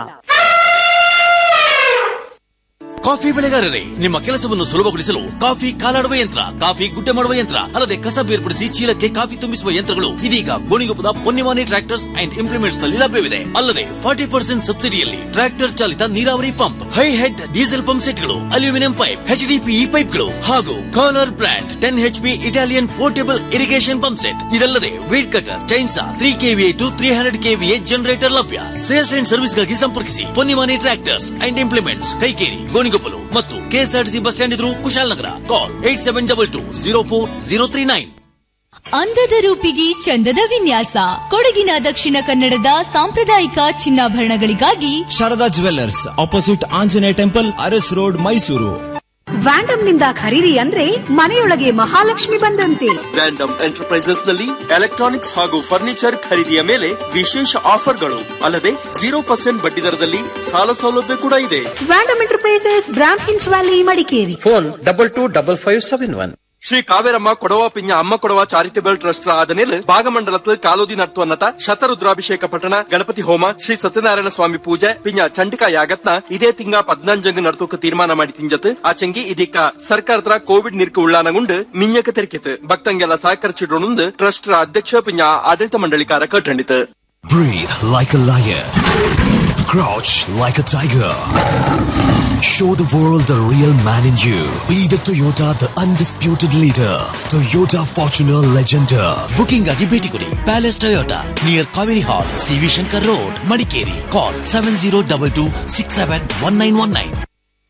ಕಾಫಿ ಬೆಳೆಗಾರರೇ ನಿಮ್ಮ ಕೆಲಸವನ್ನು ಸುಲಭಗೊಳಿಸಲು ಕಾಫಿ ಕಾಲಾಡುವ ಯಂತ್ರ ಕಾಫಿ ಗುಡ್ಡೆ ಮಾಡುವ ಯಂತ್ರ ಅಲ್ಲದೆ ಕಸ ಬೇರ್ಪಡಿಸಿ ಚೀಲಕ್ಕೆ ಕಾಫಿ ತುಂಬಿಸುವ ಯಂತ್ರಗಳು ಇದೀಗ ಗೋಣಿಗೊಪ್ಪದ ಪೊನ್ನಿಮಾನಿ ಟ್ರಾಕ್ಟರ್ಸ್ ಅಂಡ್ ಇಂಪ್ಲಿಮೆಂಟ್ಸ್ ನಲ್ಲಿ ಲಭ್ಯವಿದೆ ಅಲ್ಲದೆ ಫಾರ್ಟಿ ಪರ್ಸೆಂಟ್ ಸಬ್ಸಿಡಿಯಲ್ಲಿ ಟ್ರಾಕ್ಟರ್ ಚಾಲಿತ ನೀರಾವರಿ pump high head diesel pump ಸೆಟ್ಗಳು ಅಲ್ಯೂಮಿನಿಯಂ ಪೈಪ್ ಎಚ್ಡಿಪಿಇ ಪೈಪ್ಗಳು ಹಾಗೂ ಕಾಲರ್ brand ten HP Italian portable irrigation pump set ಇದಲ್ಲದೆ weed cutter chainsaw three KVA to three hundred KVA generator ಲಭ್ಯ ಸೇಲ್ಸ್ ಅಂಡ್ ಸರ್ವಿಸ್ಗಾಗಿ ಸಂಪರ್ಕಿಸಿ Ponnimani tractors and implements Kaikeri ಗೋಣಿಗೊಪ್ಪಲು ಮತ್ತು ಕೆಎಸ್ಆರ್ಟಿಸಿ ಬಸ್ ಸ್ಟ್ಯಾಂಡ್ ಎದುರು Kushalnagar call eight seven double two zero four zero three nine ಅಂದದ ರೂಪಿಗೆ ಚಂದದ ವಿನ್ಯಾಸ ಕೊಡಗಿನ ದಕ್ಷಿಣ ಕನ್ನಡದ ಸಾಂಪ್ರದಾಯಿಕ ಚಿನ್ನಾಭರಣಗಳಿಗಾಗಿ Sharada jewellers opposite Anjaneya temple Aras road Mysuru Vandam ನಿಂದ ಖರೀದಿ ಅಂದ್ರೆ ಮನೆಯೊಳಗೆ ಮಹಾಲಕ್ಷ್ಮಿ ಬಂದಂತೆ ವ್ಯಾಂಡಮ್ ಎಂಟರ್ಪ್ರೈಸಸ್ ನಲ್ಲಿ ಎಲೆಕ್ಟ್ರಾನಿಕ್ಸ್ ಹಾಗೂ ಫರ್ನಿಚರ್ ಖರೀದಿಯ ಮೇಲೆ ವಿಶೇಷ ಆಫರ್ಗಳು ಅಲ್ಲದೆ ಜೀರೋ ಪರ್ಸೆಂಟ್ ಬಡ್ಡಿ ದರದಲ್ಲಿ ಸಾಲ ಸೌಲಭ್ಯ ಕೂಡ ಇದೆ ವ್ಯಾಂಡಮ್ ಎಂಟರ್ಪ್ರೈಸಸ್ ಬ್ರಾಮ್ ಹಿನ್ಸ್ valley Madikeri phone double two double five seven one Shri Kaveramma Kodava Pinja ಅಮ್ಮ ಕೊಡವ ಚಾರಿಟಬಲ್ ಟ್ರಸ್ಟ್ ಆದನೇಲ್ ಭಾಗಮಂಡಲತ್ ಕಾಲೋದಿ ನರ್ತುವನ್ನತ ಶತರುದ್ರಾಭಿಷೇಕ ಪಠಣ ಗಣಪತಿ ಹೋಮ ಶ್ರೀ ಸತ್ಯನಾರಾಯಣ ಸ್ವಾಮಿ ಪೂಜೆ ಪಿಂಜ ಚಂಡಿಕಾ ಯಾಗತ್ನ ಇದೇ ತಿಂಗ ಪದ್ನಂಜಂಗ್ ನಡ್ತೋಕ ತೀರ್ಮಾನ ಮಾಡಿ ತಿಂಜತ್ ಆಚಂಗಿ ಇದೀಕ ಸರ್ಕಾರತ್ರ ಕೋವಿಡ್ ನಿರ್ಕ ಉಳ್ಳಾನಗುಂಡು ಮಿಂಜಕ ತೆರಿಕೆತ್ ಭಕ್ತಂಗೆಲ್ಲ ಸಹಕರಿಸಿಡೋಣಂದು ಟ್ರಸ್ಟ್ ಅಧ್ಯಕ್ಷ ಪಿಂಜ ಆಡಳಿತ ಮಂಡಳಿಕಾರ ಕಟ್ಟಂಡಿತು Breathe like a lion. Crouch like a tiger. Show the world the real man in you. Be the Toyota, the undisputed leader. Toyota Fortuner Legender. Booking ಆಗಿ ಭೇಟಿ ಕೊಡಿ palace Toyota near Kaveri hall C V Shankar road Madikeri call seven zero double two six seven one nine one nine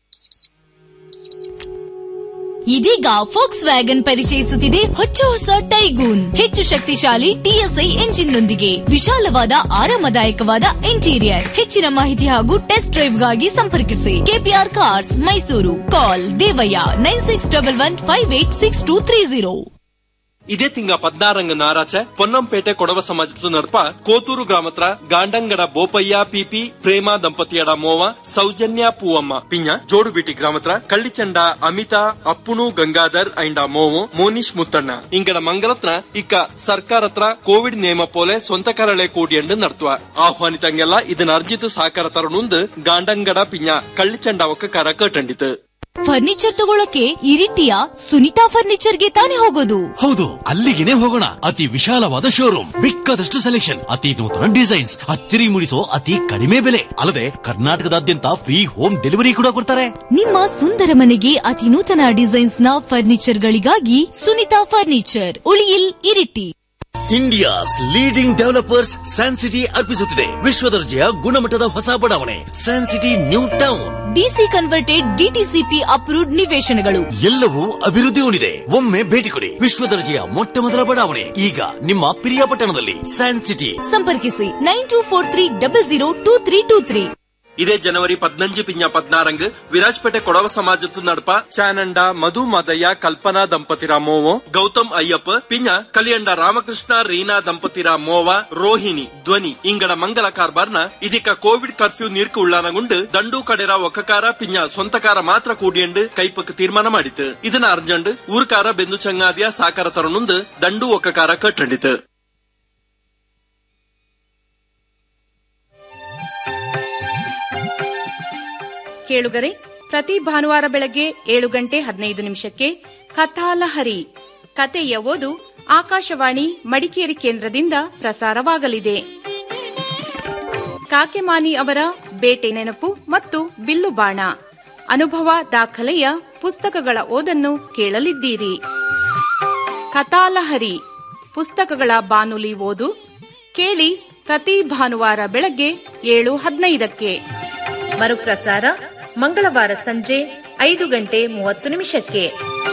ಇದೀಗ Volkswagen ಪರಿಚಯಿಸುತ್ತಿದೆ ಹೊಚ್ಚ ಹೊಸ Taigun ಹೆಚ್ಚು ಶಕ್ತಿಶಾಲಿ TSI engine ನೊಂದಿಗೆ ವಿಶಾಲವಾದ ಆರಾಮದಾಯಕವಾದ ಇಂಟೀರಿಯರ್ ಹೆಚ್ಚಿನ ಮಾಹಿತಿ ಹಾಗೂ ಟೆಸ್ಟ್ ಡ್ರೈವ್ಗಾಗಿ ಸಂಪರ್ಕಿಸಿ ಕೆಪಿಆರ್ ಕಾರ್ಸ್ ಮೈಸೂರು ಕಾಲ್ ದೇವಯ್ಯ nine six double one five eight six two three zero ಇದೇ ತಿಂಗ ಪದ್ನಾರಂಗ ನಾರಾಚೆ ಪೊನ್ನಂಪೇಟೆ ಕೊಡವ ಸಮಾಜದ ನಡ್ಪ ಕೋತೂರು ಗ್ರಾಮತ್ರ ಗಾಂಡಂಗಡ ಬೋಪಯ್ಯ ಪಿಪಿ ಪ್ರೇಮ ದಂಪತಿಯಡ ಮೋವ ಸೌಜನ್ಯ ಪೂವಮ್ಮ ಪಿಂಜ ಜೋಡುಬಿಟಿ ಗ್ರಾಮತ್ರ ಕಳ್ಳಿಚಂಡ ಅಮಿತಾ ಅಪ್ಪುಣು ಗಂಗಾಧರ್ ಐಂಡ ಮೋವು ಮೋನಿಶ್ ಮುತ್ತಣ್ಣ ಇಂಗಡ ಮಂಗಲತ್ರ ಇಕ್ಕ ಸರ್ಕಾರತ್ರ ಕೋವಿಡ್ ನೇಮ ಪೋಲೆ ಸ್ವಂತ ಕರಳೆ ಕೂಡಿಯಂಡು ನಡ್ತುವ ಆಹ್ವಾನಿತಂಗೆಲ್ಲ ಇದನ್ನ ಅರ್ಜಿತು ಸಾಕಾರ ತರನುಂದು ಗಾಂಡಂಗಡ ಪಿಂಜ ಕಳ್ಳಿಚಂಡ ಒಕ್ಕ ಕರ ಕಟ್ಟಂಡಿತು ಫರ್ನಿಚರ್ ತಗೊಳಕ್ಕೆ ಇರಿಟಿಯ ಸುನಿತಾ ಫರ್ನಿಚರ್ಗೆ ತಾನೇ ಹೋಗೋದು ಹೌದು ಅಲ್ಲಿಗೆನೆ ಹೋಗೋಣ ಅತಿ ವಿಶಾಲವಾದ ಶೋರೂಮ್ ಬೇಕಾದಷ್ಟು ಸೆಲೆಕ್ಷನ್ ಅತಿ ನೂತನ ಡಿಸೈನ್ಸ್ ಅಚ್ಚರಿ ಮೂಡಿಸೋ ಅತಿ ಕಡಿಮೆ ಬೆಲೆ ಅಲ್ಲದೆ ಕರ್ನಾಟಕದಾದ್ಯಂತ ಫ್ರೀ ಹೋಮ್ ಡೆಲಿವರಿ ಕೂಡ ಕೊಡ್ತಾರೆ ನಿಮ್ಮ ಸುಂದರ ಮನೆಗೆ ಅತಿ ನೂತನ ಡಿಸೈನ್ಸ್ ನ ಫರ್ನಿಚರ್ ಗಳಿಗಾಗಿ Sunitha furniture Uliyil Iritty India's leading developers San City ಅರ್ಪಿಸುತ್ತಿದೆ ವಿಶ್ವದರ್ಜೆಯ ಗುಣಮಟ್ಟದ ಹೊಸ ಬಡಾವಣೆ San City new town DC converted DTCP approved ನಿವೇಶನಗಳು ಎಲ್ಲವೂ ಅಭಿವೃದ್ಧಿ ಹೊಂದಿದೆ ಒಮ್ಮೆ ಭೇಟಿ ಕೊಡಿ ವಿಶ್ವದರ್ಜೆಯ ಮೊಟ್ಟ ಮೊದಲ ಬಡಾವಣೆ ಈಗ ನಿಮ್ಮ ಪ್ರಿಯಪಟ್ಟಣದಲ್ಲಿ ಸ್ಯಾನ್ ಸಿಟಿ ಸಂಪರ್ಕಿಸಿ nine two four three double zero two three two three ಇದೇ ಜನವರಿ ಪದ್ನಂಜು ಪಿಂಜ ಪದ್ನಾರಂಗ್ ವಿರಾಜ್ಪೇಟೆ ಕೊಡವ ಸಮಾಜದ ನಡಪ ಚಾನಂಡ ಮಧು ಮದಯ್ಯ ಕಲ್ಪನಾ ದಂಪತಿರ ಮೋವೋ ಗೌತಮ್ ಅಯ್ಯಪ್ಪ ಪಿಂಜ ಕಲಿಯಂಡ ರಾಮಕೃಷ್ಣ ರೀನಾ ದಂಪತಿರ ಮೋವ ರೋಹಿಣಿ ಧ್ವನಿ ಇಂಗಡ ಮಂಗಲ ಕಾರ್ಬಾರ್ನ ಇದಕ್ಕ ಕೋವಿಡ್ ಕರ್ಫ್ಯೂ ನೀರ್ಕು ಉಳ್ಳಾನಗುಂಡು ದಂಡು ಕಡೆರ ಒಕ್ಕಕಾರ ಪಿಂಜ ಸ್ವಂತಕಾರ ಮಾತ್ರ ಕೂಡಿಯಂಡು ಕೈಪಕ್ ತೀರ್ಮಾನ ಮಾಡಿತು ಇದನ್ನ ಅರ್ಜಂಡ್ ಊರ್ಕಾರ ಬೆಂದು ಚಂಗಾದಿಯ ಸಾಕಾರ ತರನುಂದು ದಂಡು ಒಕ್ಕಕಾರ ಕಟ್ಟಂಡಿತು ಕೇಳುಗರೆ ಪ್ರತಿ ಭಾನುವಾರ ಬೆಳಗ್ಗೆ ಏಳು ಗಂಟೆ ಹದಿನೈದು ನಿಮಿಷಕ್ಕೆ ಕಥಾಲಹರಿ ಕತೆಯ ಓದು ಆಕಾಶವಾಣಿ ಮಡಿಕೇರಿ ಕೇಂದ್ರದಿಂದ ಪ್ರಸಾರವಾಗಲಿದೆ ಕಾಕೆಮಾನಿ ಅವರ ಬೇಟೆ ನೆನಪು ಮತ್ತು ಬಿಲ್ಲು ಬಾಣ ಅನುಭವ ದಾಖಲೆಯ ಪುಸ್ತಕಗಳ ಓದನ್ನು ಕೇಳಲಿದ್ದೀರಿ ಕಥಾಲಹರಿ ಪುಸ್ತಕಗಳ ಬಾನುಲಿ ಓದು ಕೇಳಿ ಪ್ರತಿ ಭಾನುವಾರ ಬೆಳಗ್ಗೆ ಏಳು ಹದಿನೈದಕ್ಕೆ ಮರುಪ್ರಸಾರ ಮಂಗಳವಾರ ಸಂಜೆ ಐದು ಗಂಟೆ ಮೂವತ್ತು ನಿಮಿಷಕ್ಕೆ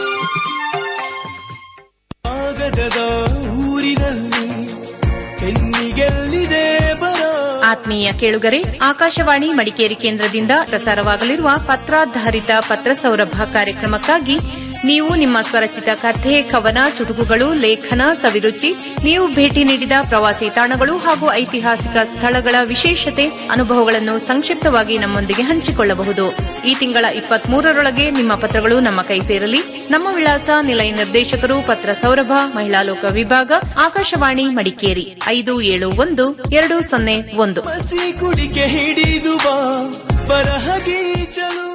ಕಾಗದದ ಊರಿನಲ್ಲಿ ಹೆಣ್ಣಿಗೆಲ್ಲಿದೆ ಬರ ಆತ್ಮೀಯ ಕೇಳುಗರೆ ಆಕಾಶವಾಣಿ ಮಡಿಕೇರಿ ಕೇಂದ್ರದಿಂದ ಪ್ರಸಾರವಾಗಲಿರುವ ಪತ್ರಾಧಾರಿತ ಪತ್ರ ಸೌರಭ ಕಾರ್ಯಕ್ರಮಕ್ಕಾಗಿ ನೀವು ನಿಮ್ಮ ಸ್ವರಚಿತ ಕಥೆ ಕವನ ಚುಟುಕುಗಳು ಲೇಖನ ಸವಿರುಚಿ ನೀವು ಭೇಟಿ ನೀಡಿದ ಪ್ರವಾಸಿ ತಾಣಗಳು ಹಾಗೂ ಐತಿಹಾಸಿಕ ಸ್ಥಳಗಳ ವಿಶೇಷತೆ ಅನುಭವಗಳನ್ನು ಸಂಕ್ಷಿಪ್ತವಾಗಿ ನಮ್ಮೊಂದಿಗೆ ಹಂಚಿಕೊಳ್ಳಬಹುದು ಈ ತಿಂಗಳ ಇಪ್ಪತ್ಮೂರರೊಳಗೆ ನಿಮ್ಮ ಪತ್ರಗಳು ನಮ್ಮ ಕೈ ಸೇರಲಿ ನಮ್ಮ ವಿಳಾಸ ನಿಲಯ ನಿರ್ದೇಶಕರು ಪತ್ರ ಸೌರಭ ಮಹಿಳಾ ಲೋಕ ವಿಭಾಗ ಆಕಾಶವಾಣಿ ಮಡಿಕೇರಿ ಐದು ಏಳು ಒಂದು ಎರಡು ಸೊನ್ನೆ ಒಂದು ಹಸಿ ಕುಡಿಕೆ ಹಿಡಿದು ಬಾ ಬರಹಗೀಚಲು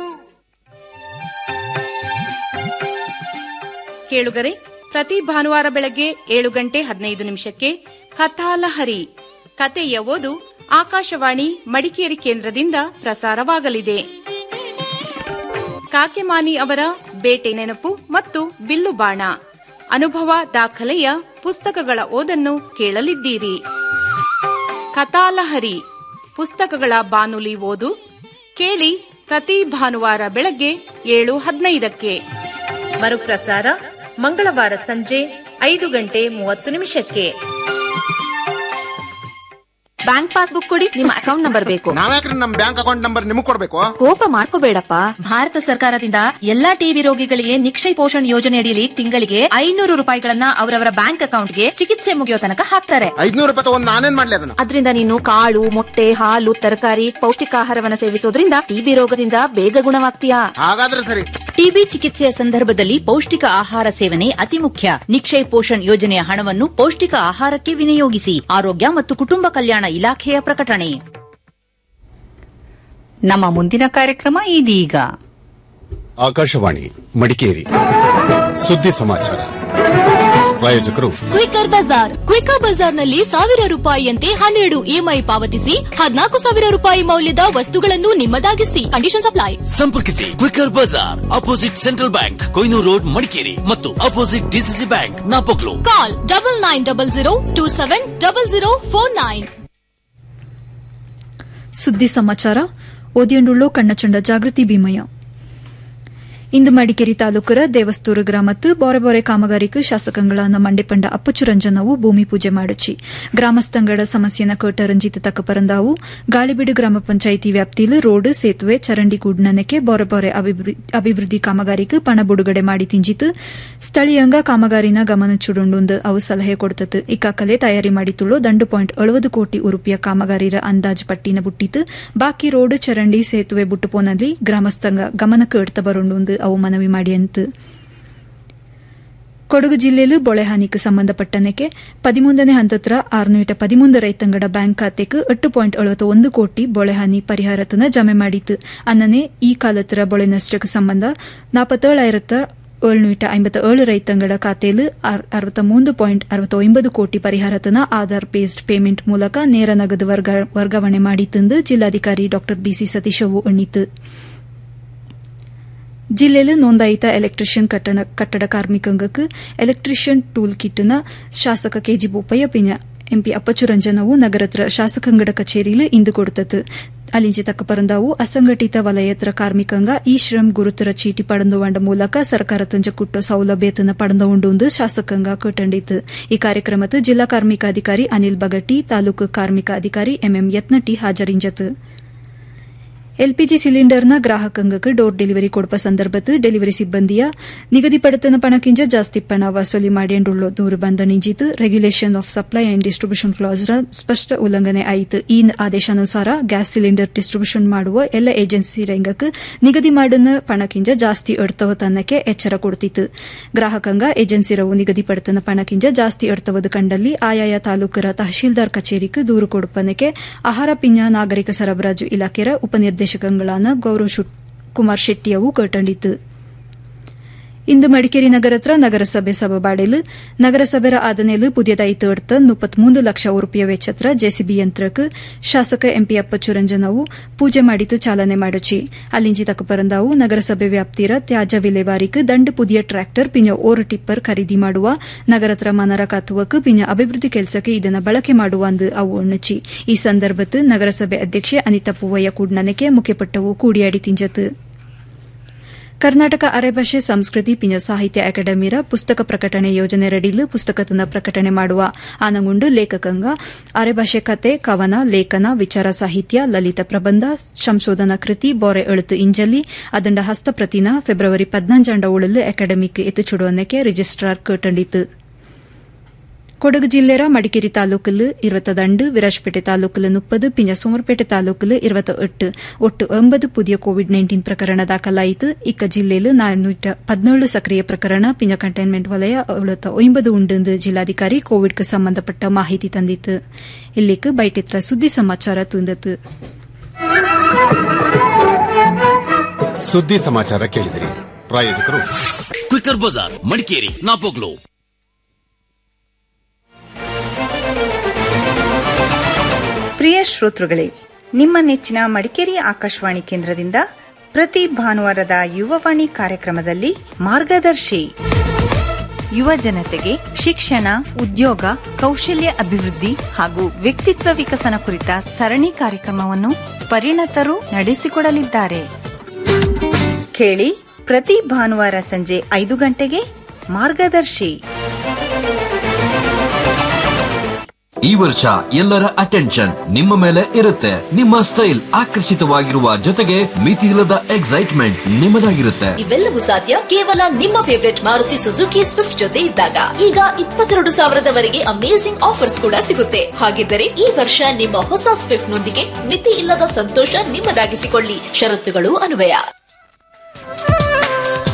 ಕೇಳುಗರೆ ಪ್ರತಿ ಭಾನುವಾರ ಬೆಳಗ್ಗೆ ಏಳು ಗಂಟೆ ಹದಿನೈದು ನಿಮಿಷಕ್ಕೆ ಕಥಾಲಹರಿ ಕತೆಯ ಓದು ಆಕಾಶವಾಣಿ ಮಡಿಕೇರಿ ಕೇಂದ್ರದಿಂದ ಪ್ರಸಾರವಾಗಲಿದೆ ಕಾಕೆಮಾನಿ ಅವರ ಬೇಟೆ ನೆನಪು ಮತ್ತು ಬಿಲ್ಲು ಬಾಣ ಅನುಭವ ದಾಖಲೆಯ ಪುಸ್ತಕಗಳ ಓದನ್ನು ಕೇಳಲಿದ್ದೀರಿ ಕಥಾಲಹರಿ ಪುಸ್ತಕಗಳ ಬಾನುಲಿ ಓದು ಕೇಳಿ ಪ್ರತಿ ಭಾನುವಾರ ಬೆಳಗ್ಗೆ ಏಳು ಹದಿನೈದಕ್ಕೆ ಮರುಪ್ರಸಾರ ಮಂಗಳವಾರ ಸಂಜೆ ಐದು ಗಂಟೆ ಮೂವತ್ತು ನಿಮಿಷಕ್ಕೆ ಬ್ಯಾಂಕ್ ಪಾಸ್ಬುಕ್ ಕೊಡಿ ನಿಮ್ಮ ಅಕೌಂಟ್ ನಂಬರ್ ಬೇಕು ನಾವ್ಯಾಕ್ರಿ ನಮ್ ಬ್ಯಾಂಕ್ ಅಕೌಂಟ್ ನಂಬರ್ ನಿಮಗ್ ಕೊಡ್ಬೇಕು ಕೋಪ ಮಾಡ್ಕೋಬೇಡಪ್ಪ ಭಾರತ ಸರ್ಕಾರದಿಂದ ಎಲ್ಲಾ ಟಿಬಿ ರೋಗಿಗಳಿಗೆ ನಿಕ್ಷಯ ಪೋಷಣ್ ಯೋಜನೆ ಅಡಿಯಲ್ಲಿ ತಿಂಗಳಿಗೆ ಐನೂರು ರೂಪಾಯಿಗಳನ್ನ ಅವರವರ ಬ್ಯಾಂಕ್ ಅಕೌಂಟ್ಗೆ ಚಿಕಿತ್ಸೆ ಮುಗಿಯೋ ತನಕ ಹಾಕ್ತಾರೆ ಐದ್ನೂರು ರೂಪಾಯಿ ತಗೊಂಡ್ ನಾನೇನ್ ಮಾಡ್ಲಿ ಅದನ್ನ ಅದರಿಂದ ನೀನು ಕಾಳು ಮೊಟ್ಟೆ ಹಾಲು ತರಕಾರಿ ಪೌಷ್ಟಿಕಾಹಾರವನ್ನ ಸೇವಿಸೋದ್ರಿಂದ ಟಿಬಿ ರೋಗದಿಂದ ಬೇಗ ಗುಣವಾಗ್ತೀಯಾ ಹಾಗಾದ್ರೆ ಸರಿ ಟಿಬಿ ಚಿಕಿತ್ಸೆಯ ಸಂದರ್ಭದಲ್ಲಿ ಪೌಷ್ಟಿಕ ಆಹಾರ ಸೇವನೆ ಅತಿ ಮುಖ್ಯ ನಿಕ್ಷಯ್ ಪೋಷಣ್ ಯೋಜನೆಯ ಹಣವನ್ನು ಪೌಷ್ಟಿಕ ಆಹಾರಕ್ಕೆ ವಿನಿಯೋಗಿಸಿ ಆರೋಗ್ಯ ಮತ್ತು ಕುಟುಂಬ ಕಲ್ಯಾಣ ಇಲಾಖೆಯ ಪ್ರಕಟಣೆ ನಮ್ಮ ಮುಂದಿನ ಕಾರ್ಯಕ್ರಮ ಇದೀಗ ಆಕಾಶವಾಣಿ ಮಡಿಕೇರಿ ಸುದ್ದಿ ಸಮಾಚಾರ ಪ್ರಾಯೋಜಕರು ಕ್ವಿಕರ್ ಬಜಾರ್ ಕ್ವಿಕರ್ ಬಜಾರ್ನಲ್ಲಿ ಸಾವಿರ ರೂಪಾಯಿಯಂತೆ ಹನ್ನೆರಡು ಇಎಂಐ ಪಾವತಿಸಿ ಹದಿನಾಲ್ಕು ಸಾವಿರ ರೂಪಾಯಿ ಮೌಲ್ಯದ ವಸ್ತುಗಳನ್ನು ನಿಮ್ಮದಾಗಿಸಿ ಕಂಡೀಷನ್ ಅಪ್ಲೈ ಸಂಪರ್ಕಿಸಿ quicker bazaar opposite central bank Koynur road Madikeri ಮತ್ತು opposite DCC bank Napoklu call double nine double zero two seven double zero four nine ಸುದ್ದಿ ಸಮಾಚಾರ ಓದಿಯಂಡುಳ್ಳೋ ಕಣ್ಣಚಂಡ ಜಾಗೃತಿ ಭೀಮಯ್ಯ ಇಂದು ಮಡಿಕೇರಿ ತಾಲೂಕರ ದೇವಸ್ತೂರು ಗ್ರಾಮತ್ತು ಬೋರೆ ಬೋರೆ ಕಾಮಗಾರಿಕೆ ಶಾಸಕಗಳಾದ ಮಂಡೆಪಂಡ ಅಪ್ಪಚ್ಚು ರಂಜನವು ಭೂಮಿ ಪೂಜೆ ಮಾಡಿಚಿ ಗ್ರಾಮಸ್ಥಂಗಡ ಸಮಸ್ಯೆನ ಕೇಟ ರಂಜಿತ ತಕ್ಕ ಪರಂದಾವು ಗಾಳಿಬೀಡು ಗ್ರಾಮ ಪಂಚಾಯಿತಿ ವ್ಯಾಪ್ತಿಯಲ್ಲಿ ರೋಡ್ ಸೇತುವೆ ಚರಂಡಿ ಕೂಡ್ನನಕ್ಕೆ ಬೋರೆ ಬೋರೆ ಅಭಿವೃದ್ಧಿ ಕಾಮಗಾರಿಕೆ ಪಣ ಬಿಡುಗಡೆ ಮಾಡಿ ತಿಂಜಿತು ಸ್ಥಳೀಯಂಗ ಕಾಮಗಾರಿನ ಗಮನ ಚುಡುಂಡು ಅವು ಸಲಹೆ ಕೊಡ್ತತ್ತು ಇಕ್ಕಾಕಲೆ ತಯಾರಿ ಮಾಡಿತುಳ್ಳು ದಂಡು ಪಾಯಿಂಟ್ ಅಳುವದು ಕೋಟಿ ಉರುಪಿಯ ಕಾಮಗಾರಿರ ಅಂದಾಜು ಪಟ್ಟಿನ ಬುಟ್ಟಿತು ಬಾಕಿ ರೋಡ್ ಚರಂಡಿ ಸೇತುವೆ ಬುಟ್ಟುಪೋನಲ್ಲಿ ಗ್ರಾಮಸ್ಥಂಗ ಗಮನಕ್ಕೆ ಎಡ್ತ ಬರುಂಡು ಅವು ಮನವಿ ಮಾಡಿಯಂತು ಕೊಡಗು ಜಿಲ್ಲೆಯಲ್ಲೂ ಬೊಳೆ ಹಾನಿಗೆ ಸಂಬಂಧಪಟ್ಟನಕ್ಕೆ ಪದಿಮೂರನೇ ಹಂತತ್ರ ಆರುನೂಟ ಪದಿಮೂರು ರೈತಂಗಡ ಬ್ಯಾಂಕ್ ಖಾತೆಗೆ ಎಟ್ಟು ಪಾಯಿಂಟ್ ಅಳವತ್ತ ಒಂದು ಕೋಟಿ ಬೊಳೆ ಹಾನಿ ಪರಿಹಾರತನ ಜಮೆ ಮಾಡಿತು ಅನ್ನನೆ ಈ ಕಾಲತ್ರ ಬೊಳೆ ನಷ್ಟಕ್ಕೆ ಸಂಬಂಧ ನಾಪತ್ತೇಳಾಯಿರತ್ತ ಏಳ್ನೂಟ ಐಂಬತ್ತ ಏಳು ರೈತಂಗಡ ಖಾತೆಯಲ್ಲಿ ಅರವತ್ತ ಮೂರು ಪಾಯಿಂಟ್ ಅರವತ್ತ ಒಂಬತ್ತು ಕೋಟಿ ಪರಿಹಾರತನ ಆಧಾರ್ ಬೇಸ್ಡ್ ಪೇಮೆಂಟ್ ಮೂಲಕ ನೇರ ನಗದು ವರ್ಗಾವಣೆ ಮಾಡಿತೆಂದು ಜಿಲ್ಲಾಧಿಕಾರಿ ಡಾ ಬಿಸಿ ಸತೀಶ್ ಅವು ಎಣ್ಣಿತು ಜಿಲ್ಲೆಯಲ್ಲಿ ನೋಂದಾಯಿತ ಎಲೆಕ್ಟ್ರಿಷಿಯನ್ ಕಟ್ಟಡ ಕಾರ್ಮಿಕಂಗಕ್ಕೆ ಎಲೆಕ್ಟ್ರಿಷಿಯನ್ ಟೂಲ್ ಕಿಟ್ನ ಶಾಸಕ ಕೆಜಿ ಬೋಪಯ್ಯ ಪಿನ ಎಂಪಿ ಅಪ್ಪಚ್ಚು ರಂಜನವು ನಗರತ್ರ ಶಾಸಕಾಂಗಡ ಕಚೇರಿಯಲ್ಲಿ ಇಂದು ಕೊಡುತ್ತದೆ ಅಲಿಂಜಿ ತಕ್ಕ ಪರಂದಾವು ಅಸಂಘಟಿತ ವಲಯತ್ರ ಕಾರ್ಮಿಕಂಗ ಈ ಶ್ರಮ್ ಗುರುತರ ಚೀಟಿ ಪಡೆದುಕೊಂಡ ಮೂಲಕ ಸರ್ಕಾರ ತಂಜ ಕುಟ್ಟ ಸೌಲಭ್ಯತನ ಪಡೆದುಕೊಂಡು ಶಾಸಕಾಂಗ ಕಟ್ಟಂಡಿತು ಈ ಕಾರ್ಯಕ್ರಮದ ಜಿಲ್ಲಾ ಕಾರ್ಮಿಕ ಅಧಿಕಾರಿ ಅನಿಲ್ ಬಗಟ್ಟಿ ತಾಲೂಕು ಕಾರ್ಮಿಕ ಅಧಿಕಾರಿ ಎಂಎಂ ಯತ್ನಟಿ ಹಾಜರಿಂಜತು ಎಲ್ಪಿಜಿ ಸಿಲಿಂಡರ್ನ ಗ್ರಾಹಕಂಗಕ್ಕೆ ಡೋರ್ ಡೆಲಿವರಿ ಕೊಡುವ ಸಂದರ್ಭದ ಡೆಲಿವರಿ ಸಿಬ್ಬಂದಿಯ ನಿಗದಿಪಡಿತನ ಪಣಕ್ಕಿಂತ ಜಾಸ್ತಿ ಪಣ ವಸೂಲಿ ಮಾಡಿಂಡುಳ್ಳೋ ದೂರು ಬಂದ ನಿಂಜಿತು regulation of supply and distribution ಕ್ಲಾಸ್ರ ಸ್ಪಷ್ಟ ಉಲ್ಲಂಘನೆ ಆಯಿತು ಈ ಆದೇಶಾನುಸಾರ ಗ್ಯಾಸ್ ಸಿಲಿಂಡರ್ ಡಿಸ್ಟ್ರಿಬ್ಯೂಷನ್ ಮಾಡುವ ಎಲ್ಲ ಏಜೆನ್ಸಿ ರಂಗಕ್ಕೆ ನಿಗದಿ ಮಾಡಿದ ಪಣಕ್ಕಿಂತ ಜಾಸ್ತಿ ಎಡ್ತವ ತನ್ನಕ್ಕೆ ಎಚ್ಚರ ಕೊಡುತ್ತಿತ್ತು ಗ್ರಾಹಕಂಗ ಏಜೆನ್ಸಿರವು ನಿಗದಿಪಡಿತನ ಪಣಕ್ಕಿಂತ ಜಾಸ್ತಿ ಎಡ್ತವದ ಕಂಡಲ್ಲಿ ಆಯಾಯ ತಾಲೂಕರ ತಹಶೀಲ್ದಾರ್ ಕಚೇರಿಗೆ ದೂರು ಕೊಡುಪನಕ್ಕೆ ಆಹಾರ ಪಿಂಜ ನಾಗರಿಕ ಸರಬರಾಜು ಇಲಾಖೆಯ ಉಪನಿರ್ದೇಶಕಗಳಾದ ಗೌರವ್ ಕುಮಾರ್ ಶೆಟ್ಟಿಯವು ಕಟ್ಟಂಡಿತು ಇಂದು ಮಡಿಕೇರಿ ನಗರತ್ರ ನಗರಸಭೆ ಸಭಾಬಾಡೆಲು ನಗರಸಭೆರ ಆದನೆಲು ಪುದಿಯದಾಯಿ ತೇಡ್ತ ಮುಪ್ಪತ್ಮೂರು ಲಕ್ಷ ಉರುಪಿಯ ವೆಚ್ಚತ್ರ ಜೆಸಿಬಿ ಯಂತ್ರಕ್ಕೆ ಶಾಸಕ ಎಂಪಿ ಅಪ್ಪಚ್ಚು ರಂಜನವು ಪೂಜೆ ಮಾಡಿತು ಚಾಲನೆ ಮಾಡಚಿ ಅಲ್ಲಿಂಜಿ ತಕ್ಕ ಪರಂದಾವು ನಗರಸಭೆ ವ್ಯಾಪ್ತಿರ ತ್ಯಾಜ್ಯ ವಿಲೇವಾರಿಕೆ ದಂಡು ಪುದಿಯ ಟ್ರ್ಯಾಕ್ಟರ್ ಪಿಂಜ ಓರು ಟಿಪ್ಪರ್ ಖರೀದಿ ಮಾಡುವ ನಗರತ್ರ ಮನರ ಕಾತುವಕ್ಕೆ ಪಿಂಜ ಅಭಿವೃದ್ಧಿ ಕೆಲಸಕ್ಕೆ ಇದನ್ನು ಬಳಕೆ ಮಾಡುವ ಅಂದು ಅವು ಒಣ್ಣಚಿ ಈ ಸಂದರ್ಭದ ನಗರಸಭೆ ಅಧ್ಯಕ್ಷೆ ಅನಿತಾ ಪೂವಯ್ಯ ಕೂಡ್ನನಕ್ಕೆ ಮುಖ್ಯಪಟ್ಟವು ಕೂಡಿಯಾಡಿ ತಿಂಜತು ಕರ್ನಾಟಕ ಅರೆಭಾಷೆ ಸಂಸ್ಕೃತಿ ಪಿಂಜ ಸಾಹಿತ್ಯ ಅಕಾಡೆಮಿರ ಪುಸ್ತಕ ಪ್ರಕಟಣೆ ಯೋಜನೆ ರಡಿಲು ಪುಸ್ತಕತನ ಪ್ರಕಟಣೆ ಮಾಡುವ ಆನಗುಂಡು ಲೇಖಕಂಗ ಅರೆಭಾಷೆ ಕತೆ ಕವನ ಲೇಖನ ವಿಚಾರ ಸಾಹಿತ್ಯ ಲಲಿತ ಪ್ರಬಂಧ ಸಂಶೋಧನಾ ಕೃತಿ ಬೋರೆ ಎಳುತು ಇಂಜಲ್ಲಿ ಅದಂಡ ಹಸ್ತಪ್ರತಿನ ಫೆಬ್ರವರಿ ಪದ್ನಂಜಾಂಡ ಉಳಲು ಅಕಾಡೆಮಿಕ್ ಎತ್ತು ಚುಡುವನಕ್ಕೆ ರಿಜಿಸ್ಟ್ರಾರ್ ಕೇಟಂಡಿತು ಕೊಡಗು ಜಿಲ್ಲೆರ ಮಡಿಕೇರಿ ತಾಲೂಕಲು ഇരുപത്തണ്ട് വിരാജ്പേട്ട താലൂക്കില് മുപ്പത് പിന്നെ സോമർപേട്ട താലൂക്കില് ഇരുപത്തെട്ട് ഒട്ട് ഒമ്പത് പുതിയ കോവിഡ് നയൻಟೀನ್ ಪ್ರಕರಣ ದಾಖಲಾಯಿತು ಇಕ್ಕ ಜಿಲ್ಲೆಯಲ್ಲಿ ನಾನ್ನೂರ ಪದಿನೇಳು ಸಕ್ರಿಯ ಪ್ರಕರಣ ಪಿಂಜ ಕಂಟೈನ್ಮೆಂಟ್ ವಲಯ ಅವಳತ್ತ ಒಂಬದು ಉಂಡು ಜಿಲ್ಲಾಧಿಕಾರಿ ಕೋವಿಡ್ಗೆ ಸಂಬಂಧಪಟ್ಟ ಮಾಹಿತಿ ತಂದಿತ್ತು ಇಲ್ಲಿಗೆ ಬೈಟಿತ್ರ ಸುದ್ದಿ ಸಮಾಚಾರ ತುಂದತು ಸುದ್ದಿ ಸಮಾಚಾರ ಕೇಳಿದಿರಿ ಪ್ರಾಯೋಜಕರು ಕ್ವಿಕರ್ ಬಜಾರ್ ಮಡಿಕೇರಿ ನಾಪೋಕ್ಲು ಪ್ರಿಯ ಶ್ರೋತೃಗಳೇ ನಿಮ್ಮ ನೆಚ್ಚಿನ ಮಡಿಕೇರಿ ಆಕಾಶವಾಣಿ ಕೇಂದ್ರದಿಂದ ಪ್ರತಿ ಭಾನುವಾರದ ಯುವವಾಣಿ ಕಾರ್ಯಕ್ರಮದಲ್ಲಿ ಮಾರ್ಗದರ್ಶಿ ಯುವ ಜನತೆಗೆ ಶಿಕ್ಷಣ ಉದ್ಯೋಗ ಕೌಶಲ್ಯ ಅಭಿವೃದ್ಧಿ ಹಾಗೂ ವ್ಯಕ್ತಿತ್ವ ವಿಕಸನ ಕುರಿತ ಸರಣಿ ಕಾರ್ಯಕ್ರಮವನ್ನು ಪರಿಣತರು ನಡೆಸಿಕೊಡಲಿದ್ದಾರೆ ಕೇಳಿ ಪ್ರತಿ ಭಾನುವಾರ ಸಂಜೆ ಐದು ಗಂಟೆಗೆ ಮಾರ್ಗದರ್ಶಿ ಈ ವರ್ಷ ಎಲ್ಲರ ಅಟೆನ್ಷನ್ ನಿಮ್ಮ ಮೇಲೆ ಇರುತ್ತೆ ನಿಮ್ಮ ಸ್ಟೈಲ್ ಆಕರ್ಷಿತವಾಗಿರುವ ಜೊತೆಗೆ ಮಿತಿಯಿಲ್ಲದ ಎಕ್ಸೈಟ್ಮೆಂಟ್ ನಿಮ್ಮದಾಗಿರುತ್ತೆ ಇವೆಲ್ಲವೂ ಸಾಧ್ಯ ಕೇವಲ ನಿಮ್ಮ ಫೇವರೆಟ್ ಮಾರುತಿ ಸುಜುಕಿ ಸ್ವಿಫ್ಟ್ ಜೊತೆ ಇದ್ದಾಗ ಈಗ ಇಪ್ಪತ್ತೆರಡು ಸಾವಿರದವರೆಗೆ ಅಮೇಸಿಂಗ್ ಆಫರ್ಸ್ ಕೂಡ ಸಿಗುತ್ತೆ ಹಾಗಿದ್ದರೆ ಈ ವರ್ಷ ನಿಮ್ಮ ಹೊಸ ಸ್ವಿಫ್ಟ್ ನೊಂದಿಗೆ ಮಿತಿ ಇಲ್ಲದ ಸಂತೋಷ ನಿಮ್ಮದಾಗಿಸಿಕೊಳ್ಳಿ ಷರತ್ತುಗಳು ಅನ್ವಯ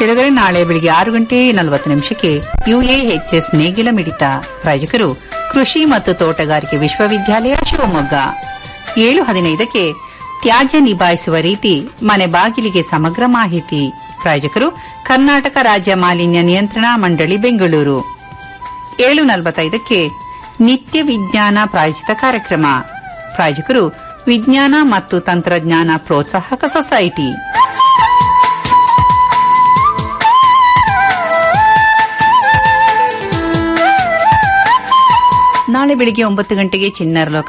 ಕೆಳಗಡೆ ನಾಳೆ ಬೆಳಿಗ್ಗೆ ಆರು ಗಂಟೆ ನಲವತ್ತು ನಿಮಿಷಕ್ಕೆ ಯುಎಎಚ್ಎಸ್ ನೇಗಿಲ ಮಿಡಿತ ಪ್ರಾಯೋಜಕರು ಕೃಷಿ ಮತ್ತು ತೋಟಗಾರಿಕೆ ವಿಶ್ವವಿದ್ಯಾಲಯ ಶಿವಮೊಗ್ಗ ಏಳು ಹದಿನೈದಕ್ಕೆ ತ್ಯಾಜ್ಯ ನಿಭಾಯಿಸುವ ರೀತಿ ಮನೆ ಬಾಗಿಲಿಗೆ ಸಮಗ್ರ ಮಾಹಿತಿ ಪ್ರಾಯೋಜಕರು ಕರ್ನಾಟಕ ರಾಜ್ಯ ಮಾಲಿನ್ಯ ನಿಯಂತ್ರಣ ಮಂಡಳಿ ಬೆಂಗಳೂರು ಏಳು ನಲವತ್ತೈದಕ್ಕೆ ನಿತ್ಯ ವಿಜ್ಞಾನ ಪ್ರಾಯೋಜಿತ ಕಾರ್ಯಕ್ರಮ ಪ್ರಾಯೋಜಕರು ವಿಜ್ಞಾನ ಮತ್ತು ತಂತ್ರಜ್ಞಾನ ಪ್ರೋತ್ಸಾಹಕ ಸೊಸೈಟಿ ನಾಳೆ ಬೆಳಿಗ್ಗೆ ಒಂಬತ್ತು ಗಂಟೆಗೆ ಚಿನ್ನರ್ ಲೋಕ